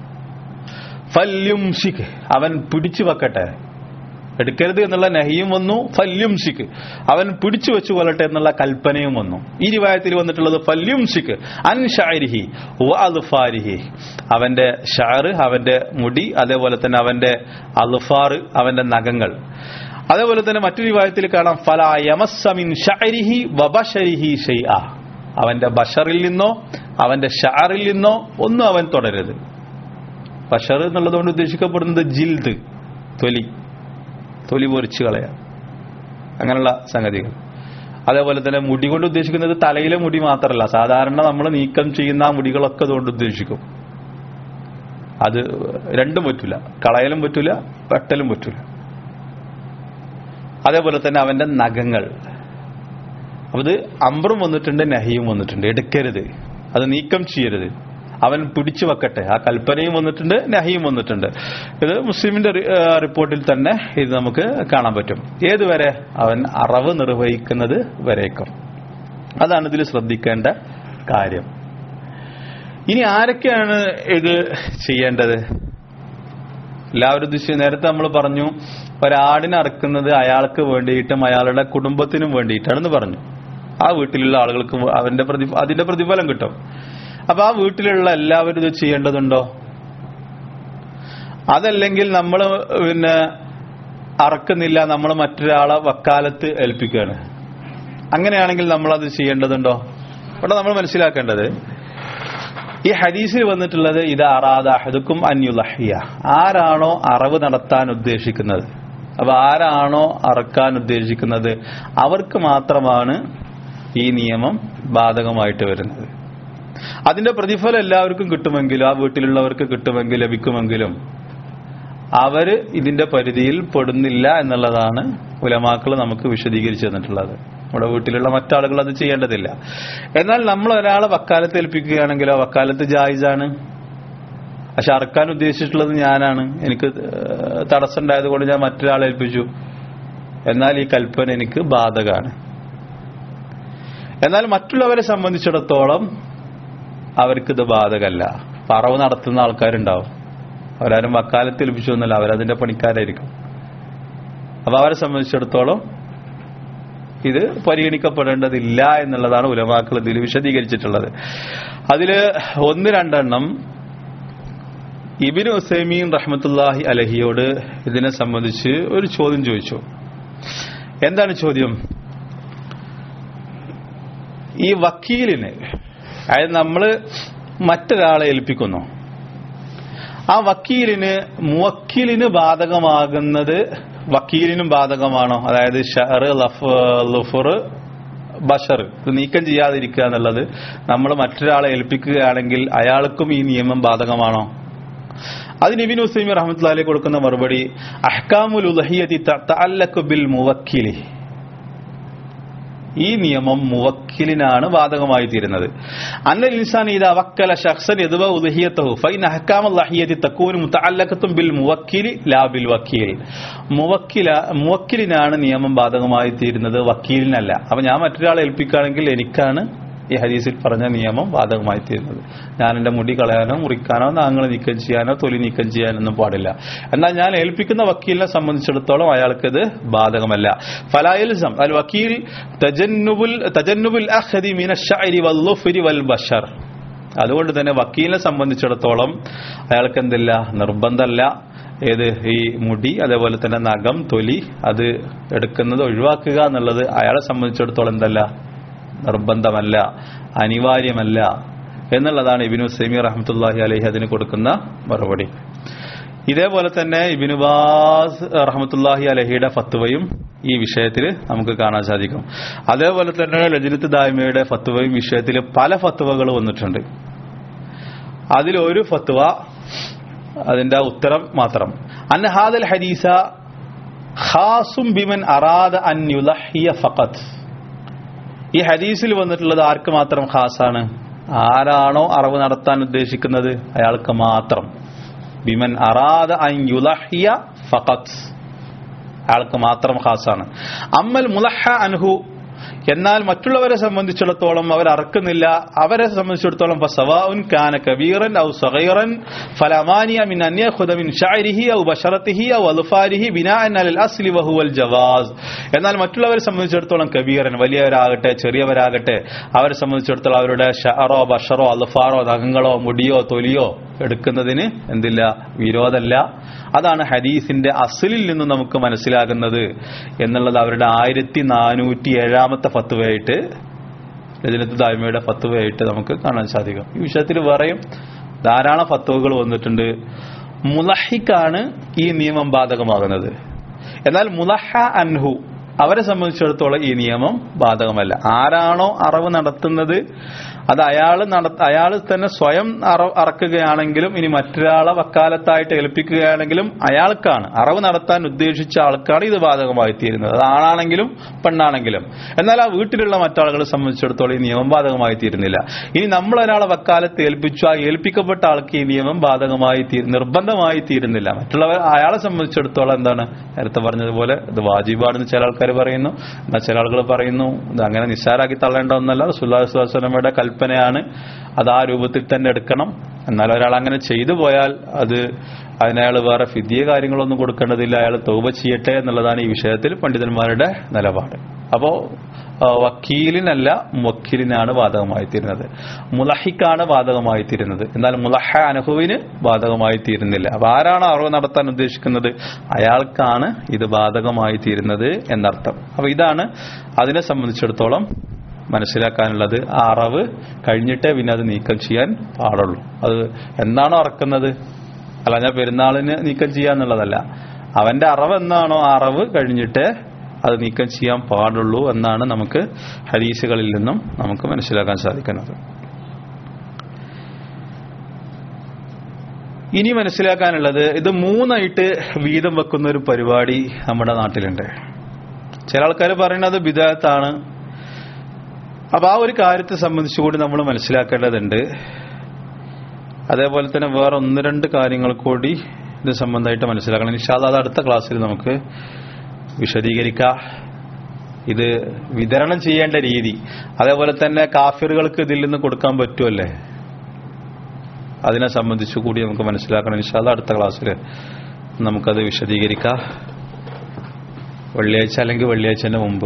ഫല്യുംസിക് അവൻ പിടിച്ചു വെക്കട്ടെ എടുക്കരുത് എന്നുള്ള നഹിയും വന്നു ഫല്യുംസിക്ക് അവൻ പിടിച്ചു വെച്ചു കൊള്ളട്ടെ എന്നുള്ള കൽപ്പനയും വന്നു ഈ റിവായത്തിൽ വന്നിട്ടുള്ളത് ഫല്യുംസിക്ക് അൻ ഷാരിഹി അൽഫാരിഹി അവന്റെ ഷാറ് അവന്റെ മുടി അതേപോലെ തന്നെ അവന്റെ അൽഫാർ അവന്റെ നഖങ്ങൾ അതേപോലെ തന്നെ മറ്റൊരു റിവായത്തിൽ കാണാം ഫല യമസ്സമിൻ ഷാരിഹി വബഷരിഹി ഷെയ്അ അവന്റെ ബഷറിൽ നിന്നോ അവന്റെ ഷാറിൽ നിന്നോ ഒന്നും അവൻ തുടരരുത് ബഷർ എന്നുള്ളതുകൊണ്ട് ഉദ്ദേശിക്കപ്പെടുന്നത് ജിൽദ് തൊലി തൊലി പൊരിച്ചു കളയാം അങ്ങനെയുള്ള സംഗതികൾ അതേപോലെ തന്നെ മുടി കൊണ്ട് ഉദ്ദേശിക്കുന്നത് തലയിലെ മുടി മാത്രമല്ല സാധാരണ നമ്മൾ നീക്കം ചെയ്യുന്ന ആ മുടികളൊക്കെ അതുകൊണ്ട് ഉദ്ദേശിക്കും അത് രണ്ടും പറ്റൂല കളയലും പറ്റൂല വെട്ടലും പറ്റൂല അതേപോലെ തന്നെ അവന്റെ നഖങ്ങൾ അപ്പൊ ഇത് അമ്പറും വന്നിട്ടുണ്ട് നഹിയും വന്നിട്ടുണ്ട് എടുക്കരുത് അത് നീക്കം ചെയ്യരുത് അവൻ പിടിച്ചു വെക്കട്ടെ ആ കൽപ്പനയും വന്നിട്ടുണ്ട് നഹിയും വന്നിട്ടുണ്ട് ഇത് മുസ്ലിമിന്റെ റി- ആ, റിപ്പോർട്ടിൽ തന്നെ ഇത് നമുക്ക് കാണാൻ പറ്റും ഏതുവരെ അവൻ അറവ് നിർവഹിക്കുന്നത് വരേക്കും അതാണ് ഇതിൽ ശ്രദ്ധിക്കേണ്ട കാര്യം ഇനി ആരൊക്കെയാണ് ഇത് ചെയ്യേണ്ടത് എല്ലാവരും ഉദ്ദേശിച്ച് നേരത്തെ നമ്മൾ പറഞ്ഞു ഒരാടിനെ അറക്കുന്നത് അയാൾക്ക് വേണ്ടിയിട്ടും അയാളുടെ കുടുംബത്തിനും വേണ്ടിയിട്ടാണെന്ന് പറഞ്ഞു ആ വീട്ടിലുള്ള ആളുകൾക്ക് അവന്റെ പ്രതി അതിന്റെ പ്രതിഫലം കിട്ടും അപ്പൊ ആ വീട്ടിലുള്ള എല്ലാവരും ഇത് ചെയ്യേണ്ടതുണ്ടോ അതല്ലെങ്കിൽ നമ്മൾ പിന്നെ അറക്കുന്നില്ല നമ്മൾ മറ്റൊരാളെ വക്കാലത്ത് ഏൽപ്പിക്കുകയാണ് അങ്ങനെയാണെങ്കിൽ നമ്മൾ അത് ചെയ്യേണ്ടതുണ്ടോ ഇവിടെ നമ്മൾ മനസ്സിലാക്കേണ്ടത് ഈ ഹദീസിൽ വന്നിട്ടുള്ളത് ഇത് അറാദാഹദുക്കും അന്യുലഹിയ ആരാണോ അറവ് നടത്താൻ ഉദ്ദേശിക്കുന്നത് അപ്പൊ ആരാണോ അറക്കാൻ ഉദ്ദേശിക്കുന്നത് അവർക്ക് മാത്രമാണ് ഈ നിയമം ബാധകമായിട്ട് വരുന്നത് അതിന്റെ പ്രതിഫലം എല്ലാവർക്കും കിട്ടുമെങ്കിലും ആ വീട്ടിലുള്ളവർക്ക് കിട്ടുമെങ്കിൽ ലഭിക്കുമെങ്കിലും അവര് ഇതിന്റെ പരിധിയിൽ പെടുന്നില്ല എന്നുള്ളതാണ് ഉലമാക്കൾ നമുക്ക് വിശദീകരിച്ചു തന്നിട്ടുള്ളത് നമ്മുടെ വീട്ടിലുള്ള മറ്റാളുകൾ അത് ചെയ്യേണ്ടതില്ല എന്നാൽ നമ്മൾ ഒരാളെ വക്കാലത്ത് ഏൽപ്പിക്കുകയാണെങ്കിൽ ആ വക്കാലത്ത് ജായിസാണ് പക്ഷെ അറക്കാൻ ഉദ്ദേശിച്ചിട്ടുള്ളത് ഞാനാണ് എനിക്ക് ഏഹ്, തടസ്സമുണ്ടായത് കൊണ്ട് ഞാൻ മറ്റൊരാളെ ഏൽപ്പിച്ചു എന്നാൽ ഈ കൽപ്പന എനിക്ക് ബാധകമാണ് എന്നാൽ മറ്റുള്ളവരെ സംബന്ധിച്ചിടത്തോളം അവർക്കിത് ബാധകല്ല പറവ് നടത്തുന്ന ആൾക്കാരുണ്ടാവും അവരാരും വക്കാലത്ത് ഏൽപ്പിച്ചു എന്നല്ല അവരതിന്റെ പണിക്കാരായിരിക്കും അപ്പൊ അവരെ സംബന്ധിച്ചിടത്തോളം ഇത് പരിഗണിക്കപ്പെടേണ്ടതില്ല എന്നുള്ളതാണ് ഉലമാക്കൾ ഇതിൽ വിശദീകരിച്ചിട്ടുള്ളത് അതിൽ ഒന്ന് രണ്ടെണ്ണം ഇബിന് ഉസൈമീൻ റഹ്മത്തുല്ലാഹി അലഹിയോട് ഇതിനെ സംബന്ധിച്ച് ഒരു ചോദ്യം ചോദിച്ചു എന്താണ് ചോദ്യം ഈ വക്കീലിന് അതായത് നമ്മൾ മറ്റൊരാളെ ഏൽപ്പിക്കുന്നു ആ വക്കീലിന് മുവക്കീലിന് ബാധകമാകുന്നത് വക്കീലിനും ബാധകമാണോ അതായത് ഷഹർ ലഫുർ ബഷർ ഇത് നീക്കം ചെയ്യാതിരിക്കുക എന്നുള്ളത് നമ്മൾ മറ്റൊരാളെ ഏൽപ്പിക്കുകയാണെങ്കിൽ അയാൾക്കും ഈ നിയമം ബാധകമാണോ അതിന് ഇബിൻ ഹുസൈമി റഹ്മത്തുള്ളാഹി കൊടുക്കുന്ന മറുപടി അഹ്കാമുൽ ഉലഹിയതി തഅല്ലഖു ബിൽ മുവക്കിലി ഈ നിയമം മുവക്കിലിനാണ് ബാധകമായി തീരുന്നത് അന്നൽ ഇൻസാൻ ഇത് അവക്കല ഷഖ്സൻ യദ്വ ഉലഹിയത്തഹു ഫൈൻ അഹ്കാമുൽ ലഹിയതി തകൂനു മുതഅല്ലഖത്തും ബിൽ മുവക്കിലി ലാ ബിൽ വക്കീൽ മുവക്കില മുവക്കിലിനാണ് നിയമം ബാധകമായി തീരുന്നത് വക്കീലിനല്ല അപ്പൊ ഞാൻ മറ്റൊരാളെ ഏൽപ്പിക്കുകയാണെങ്കിൽ എനിക്കാണ് ഈ ഹദീസിൽ പറഞ്ഞ നിയമം ബാധകമായി തീരുന്നത് ഞാൻ എന്റെ മുടി കളയാനോ മുറിക്കാനോ നാങ്ങൾ നീക്കം ചെയ്യാനോ തൊലി നീക്കം ചെയ്യാനൊന്നും പാടില്ല എന്നാൽ ഞാൻ ഏൽപ്പിക്കുന്ന വക്കീലിനെ സംബന്ധിച്ചിടത്തോളം അയാൾക്കിത് ബാധകമല്ല ഫലായൽസം അൽ വക്കീൽ തജന്നുബുൽ തജന്നുബുൽ അഖദി മിന ഷഅരി വല്ലുഫരി വൽ ബഷർ അതുകൊണ്ട് തന്നെ വക്കീലിനെ സംബന്ധിച്ചിടത്തോളം അയാൾക്ക് എന്തില്ല നിർബന്ധമല്ല ഏത് ഈ മുടി അതേപോലെ തന്നെ നഖം തൊലി അത് എടുക്കുന്നത് ഒഴിവാക്കുക എന്നുള്ളത് അയാളെ സംബന്ധിച്ചിടത്തോളം എന്തല്ല നിർബന്ധമല്ല അനിവാര്യമല്ല എന്നുള്ളതാണ് ഇബിനു സൈമി റഹ്മത്തുല്ലാഹി അലഹി അതിന് കൊടുക്കുന്ന മറുപടി ഇതേപോലെ തന്നെ ഇബിനു ബാസ് റഹ്മത്തുല്ലാഹി അലഹിയുടെ ഫത്തുവയും ഈ വിഷയത്തിൽ നമുക്ക് കാണാൻ സാധിക്കും അതേപോലെ തന്നെ ലജനത്ത് ദായ്മയുടെ ഫത്തുവയും വിഷയത്തിൽ പല ഫത്തുവകൾ വന്നിട്ടുണ്ട് അതിലൊരു ഫത്തുവ അതിന്റെ ഉത്തരം മാത്രം അൻഹാദൽ ഹദീസ ഖാസും ബിമൻ അറാദ അൻ യുലഹിയ ഫഖത്ത് ഈ ഹദീസിൽ വന്നിട്ടുള്ളത് ആർക്ക് മാത്രം ഖാസാണ് ആരാണോ അറിവ് നടത്താൻ ഉദ്ദേശിക്കുന്നത് അയാൾക്ക് മാത്രം ബിമൻ അറാദ അൻ യുലഹിയ ഫഖത്ത് അയാൾക്ക് മാത്രം ഖാസാണ് അമ്മൽ മുലഹ അൻഹു എന്നാൽ മറ്റുള്ളവരെ സംബന്ധിച്ചിടത്തോളം അവർ അറക്കുന്നില്ല അവരെ സംബന്ധിച്ചിടത്തോളം ഫസവാഉൻ കാന കബീറൻ ഔ സഗീറൻ ഫലമാനിയ മിൻ അൻ യഖുദ മിൻ ശഅരിഹി ഔ ബശറതിഹി ഔ അൽഫാരിഹി ബിനാഅൻ അലൽ അസ്ലി വഹുവൽ ജവാസ് എന്നാൽ മറ്റുള്ളവരെ സംബന്ധിച്ചിടത്തോളം കബീറൻ വലിയവരാകട്ടെ ചെറിയവരാകട്ടെ അവരെ സംബന്ധിച്ചിടത്തോളം അവരുടെ ഷഅറോ ബഷറോ അൽഫാറോ നഖങ്ങളോ മുടിയോ തൊലിയോ എടുക്കുന്നതിന് എന്തില്ല വിരോധമല്ല അതാണ് ഹദീസിന്റെ അസലിൽ നിന്ന് നമുക്ക് മനസ്സിലാകുന്നത് എന്നുള്ളത് അവരുടെ ആയിരത്തി നാനൂറ്റി ഏഴാമത്തെ ഫത്തുവയായിട്ട് രജനത്ത് ദായ്മയുടെ ഫത്തുവയായിട്ട് നമുക്ക് കാണാൻ സാധിക്കും ഈ വിഷയത്തിൽ വേറെയും ധാരാളം ഫത്തുവകൾ വന്നിട്ടുണ്ട് മുലഹിക്കാണ് ഈ നിയമം ബാധകമാകുന്നത് എന്നാൽ മുലഹ അൻഹു അവരെ സംബന്ധിച്ചിടത്തോളം ഈ നിയമം ബാധകമല്ല ആരാണോ അറിവ് നടത്തുന്നത് അത് അയാൾ നട അയാൾ തന്നെ സ്വയം അറ അറക്കുകയാണെങ്കിലും ഇനി മറ്റൊരാളെ വക്കാലത്തായിട്ട് ഏൽപ്പിക്കുകയാണെങ്കിലും അയാൾക്കാണ് അറിവ് നടത്താൻ ഉദ്ദേശിച്ച ആൾക്കാണ് ഇത് ബാധകമായി തീരുന്നത് അത് ആണാണെങ്കിലും പെണ്ണാണെങ്കിലും എന്നാൽ ആ വീട്ടിലുള്ള മറ്റാളുകളെ സംബന്ധിച്ചിടത്തോളം ഈ നിയമം ബാധകമായി തീരുന്നില്ല ഇനി നമ്മൾ ഒരാളെ വക്കാലത്ത് ഏൽപ്പിച്ചു ആ ഏൽപ്പിക്കപ്പെട്ട ആൾക്ക് ഈ നിയമം ബാധകമായി തീ നിർബന്ധമായി തീരുന്നില്ല മറ്റുള്ളവർ അയാളെ സംബന്ധിച്ചിടത്തോളം എന്താണ് നേരത്തെ പറഞ്ഞതുപോലെ ഇത് വാജിബാണെന്ന് ചില ആൾക്കാർ പറയുന്നു എന്നാൽ ചില ആളുകൾ പറയുന്നു ഇത് അങ്ങനെ നിസ്സാരാക്കി തള്ളേണ്ട ഒന്നല്ല സുല്ലാസ്വലമയുടെ കൽപ്പനയാണ് അത് ആ രൂപത്തിൽ തന്നെ എടുക്കണം എന്നാൽ ഒരാൾ അങ്ങനെ ചെയ്തു പോയാൽ അത് അതിനയാൾ വേറെ ഫിദിയ കാര്യങ്ങളൊന്നും കൊടുക്കേണ്ടതില്ല അയാൾ തൗബ ചെയ്യട്ടെ എന്നുള്ളതാണ് ഈ വിഷയത്തിൽ പണ്ഡിതന്മാരുടെ നിലപാട് അപ്പോ ആ, വക്കീലിനല്ല മുവക്കീലിനാണ് ബാധകമായി തീരുന്നത് മുലഹിക്കാണ് ബാധകമായി തീരുന്നത് എന്നാൽ മുലഹ അനഹുവിന് ബാധകമായി തീരുന്നില്ല അപ്പൊ ആരാണ് അറിവ് നടത്താൻ ഉദ്ദേശിക്കുന്നത് അയാൾക്കാണ് ഇത് ബാധകമായി തീരുന്നത് എന്നർത്ഥം അപ്പൊ ഇതാണ് അതിനെ സംബന്ധിച്ചിടത്തോളം മനസ്സിലാക്കാനുള്ളത് ആ അറവ് കഴിഞ്ഞിട്ടേ പിന്നെ അത് നീക്കം ചെയ്യാൻ പാടുള്ളൂ അത് എന്നാണോ അറക്കുന്നത് അല്ല ഞാൻ പെരുന്നാളിന് നീക്കം ചെയ്യാന്നുള്ളതല്ല അവന്റെ അറവ് എന്നാണോ ആ അറവ് കഴിഞ്ഞിട്ടേ അത് നീക്കം ചെയ്യാൻ പാടുള്ളൂ എന്നാണ് നമുക്ക് ഹദീസുകളിൽ നിന്നും നമുക്ക് മനസ്സിലാക്കാൻ സാധിക്കുന്നത് ഇനി മനസ്സിലാക്കാനുള്ളത് ഇത് മൂന്നായിട്ട് വീതം വെക്കുന്ന ഒരു പരിപാടി നമ്മുടെ നാട്ടിലുണ്ട് ചില ആൾക്കാർ പറയുന്നത് ബിദാത്താണ് അപ്പൊ ആ ഒരു കാര്യത്തെ സംബന്ധിച്ചുകൂടി നമ്മൾ മനസ്സിലാക്കേണ്ടതുണ്ട് അതേപോലെ തന്നെ വേറെ ഒന്ന് രണ്ട് കാര്യങ്ങൾ കൂടി ഇത് സംബന്ധമായിട്ട് മനസ്സിലാക്കണം നിഷാദ് അത് അടുത്ത ക്ലാസ്സിൽ നമുക്ക് വിശദീകരിക്കാം ഇത് വിതരണം ചെയ്യേണ്ട രീതി അതേപോലെ തന്നെ കാഫിറുകൾക്ക് ഇതിൽ നിന്ന് കൊടുക്കാൻ പറ്റുമല്ലേ അതിനെ സംബന്ധിച്ചു കൂടി നമുക്ക് മനസ്സിലാക്കണം നിഷാദ് അടുത്ത ക്ലാസ്സിൽ നമുക്കത് വിശദീകരിക്കാം വെള്ളിയാഴ്ച അല്ലെങ്കിൽ വെള്ളിയാഴ്ചന്റെ മുമ്പ്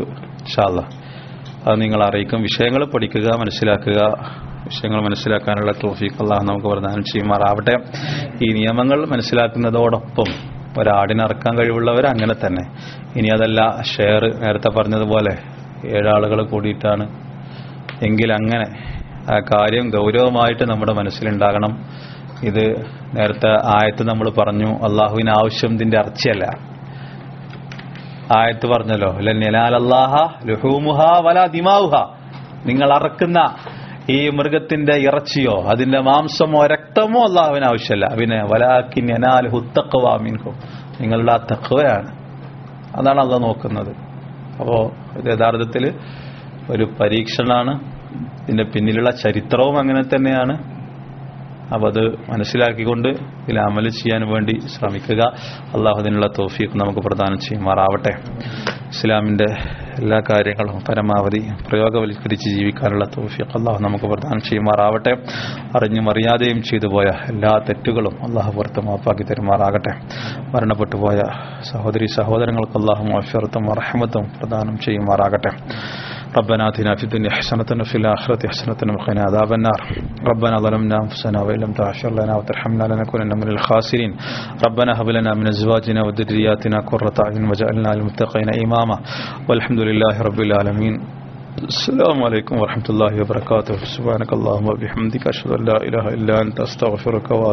ഇൻഷാല്ല അത് നിങ്ങൾ അറിയിക്കും വിഷയങ്ങൾ പഠിക്കുക മനസ്സിലാക്കുക വിഷയങ്ങൾ മനസ്സിലാക്കാനുള്ള തോഫീക്ക് അള്ളാഹ് നമുക്ക് പ്രദാനം ചെയ്യുമാറാവട്ടെ ഈ നിയമങ്ങൾ മനസ്സിലാക്കുന്നതോടൊപ്പം ഒരാടിനറക്കാൻ കഴിവുള്ളവർ അങ്ങനെ തന്നെ ഇനി അതല്ല ഷെയർ നേരത്തെ പറഞ്ഞതുപോലെ ഏഴാളുകൾ കൂടിയിട്ടാണ് എങ്കിൽ അങ്ങനെ ആ കാര്യം ഗൗരവമായിട്ട് നമ്മുടെ മനസ്സിലുണ്ടാകണം ഇത് നേരത്തെ ആയത്ത് നമ്മൾ പറഞ്ഞു അള്ളാഹുവിന് ആവശ്യം ഇതിന്റെ അർച്ചയല്ല ആയത്ത് പറഞ്ഞല്ലോ ലല്ലാഹ ലുഹൂമുഹ വല ദിമാവുഹ നിങ്ങൾ അറക്കുന്ന ഈ മൃഗത്തിന്റെ ഇറച്ചിയോ അതിന്റെ മാംസമോ രക്തമോ അള്ളാഹുവിന് ആവശ്യമല്ല പിന്നെ വലാക്കിൻ ഹുത്തക്കവാമിൻകും നിങ്ങളുടെ ആ തക്കവയാണ് അതാണ് അള്ളാഹ് നോക്കുന്നത് അപ്പോ ഇത് യഥാർത്ഥത്തിൽ ഒരു പരീക്ഷണമാണ് ഇതിന്റെ പിന്നിലുള്ള ചരിത്രവും അങ്ങനെ തന്നെയാണ് അപ്പോൾ അത് മനസ്സിലാക്കിക്കൊണ്ട് ഇതിൽ അമല് ചെയ്യാൻ വേണ്ടി ശ്രമിക്കുക അള്ളാഹു അതിനുള്ള തോഫീക്ക് നമുക്ക് പ്രദാനം ചെയ്യുമാറാവട്ടെ ഇസ്ലാമിന്റെ എല്ലാ കാര്യങ്ങളും പരമാവധി പ്രയോഗവൽക്കരിച്ച് ജീവിക്കാനുള്ള തോഫീക്ക് അള്ളാഹു നമുക്ക് പ്രദാനം ചെയ്യുമാറാവട്ടെ അറിഞ്ഞും അറിയാതെയും ചെയ്തു പോയ എല്ലാ തെറ്റുകളും അള്ളാഹു പുറത്ത് മാപ്പാക്കി തരുമാറാകട്ടെ മരണപ്പെട്ടു പോയ സഹോദരി സഹോദരങ്ങൾക്ക് അള്ളാഹു മഫിറത്തും റഹമത്തും പ്രദാനം ചെയ്യുമാറാകട്ടെ ربنا آتنا في الدنيا حسنة وفي الآخرة حسنة وقنا عذاب النار ربنا ظلمنا أنفسنا وإن لم تغفر لنا وترحمنا لنكونن من الخاسرين ربنا هب لنا من أزواجنا وذرياتنا قرة أعين وجعلنا للمتقين إماما والحمد لله رب العالمين السلام عليكم ورحمة الله وبركاته سبحانك اللهم وبحمدك أشهد أن لا إله إلا أنت أستغفرك وأتوب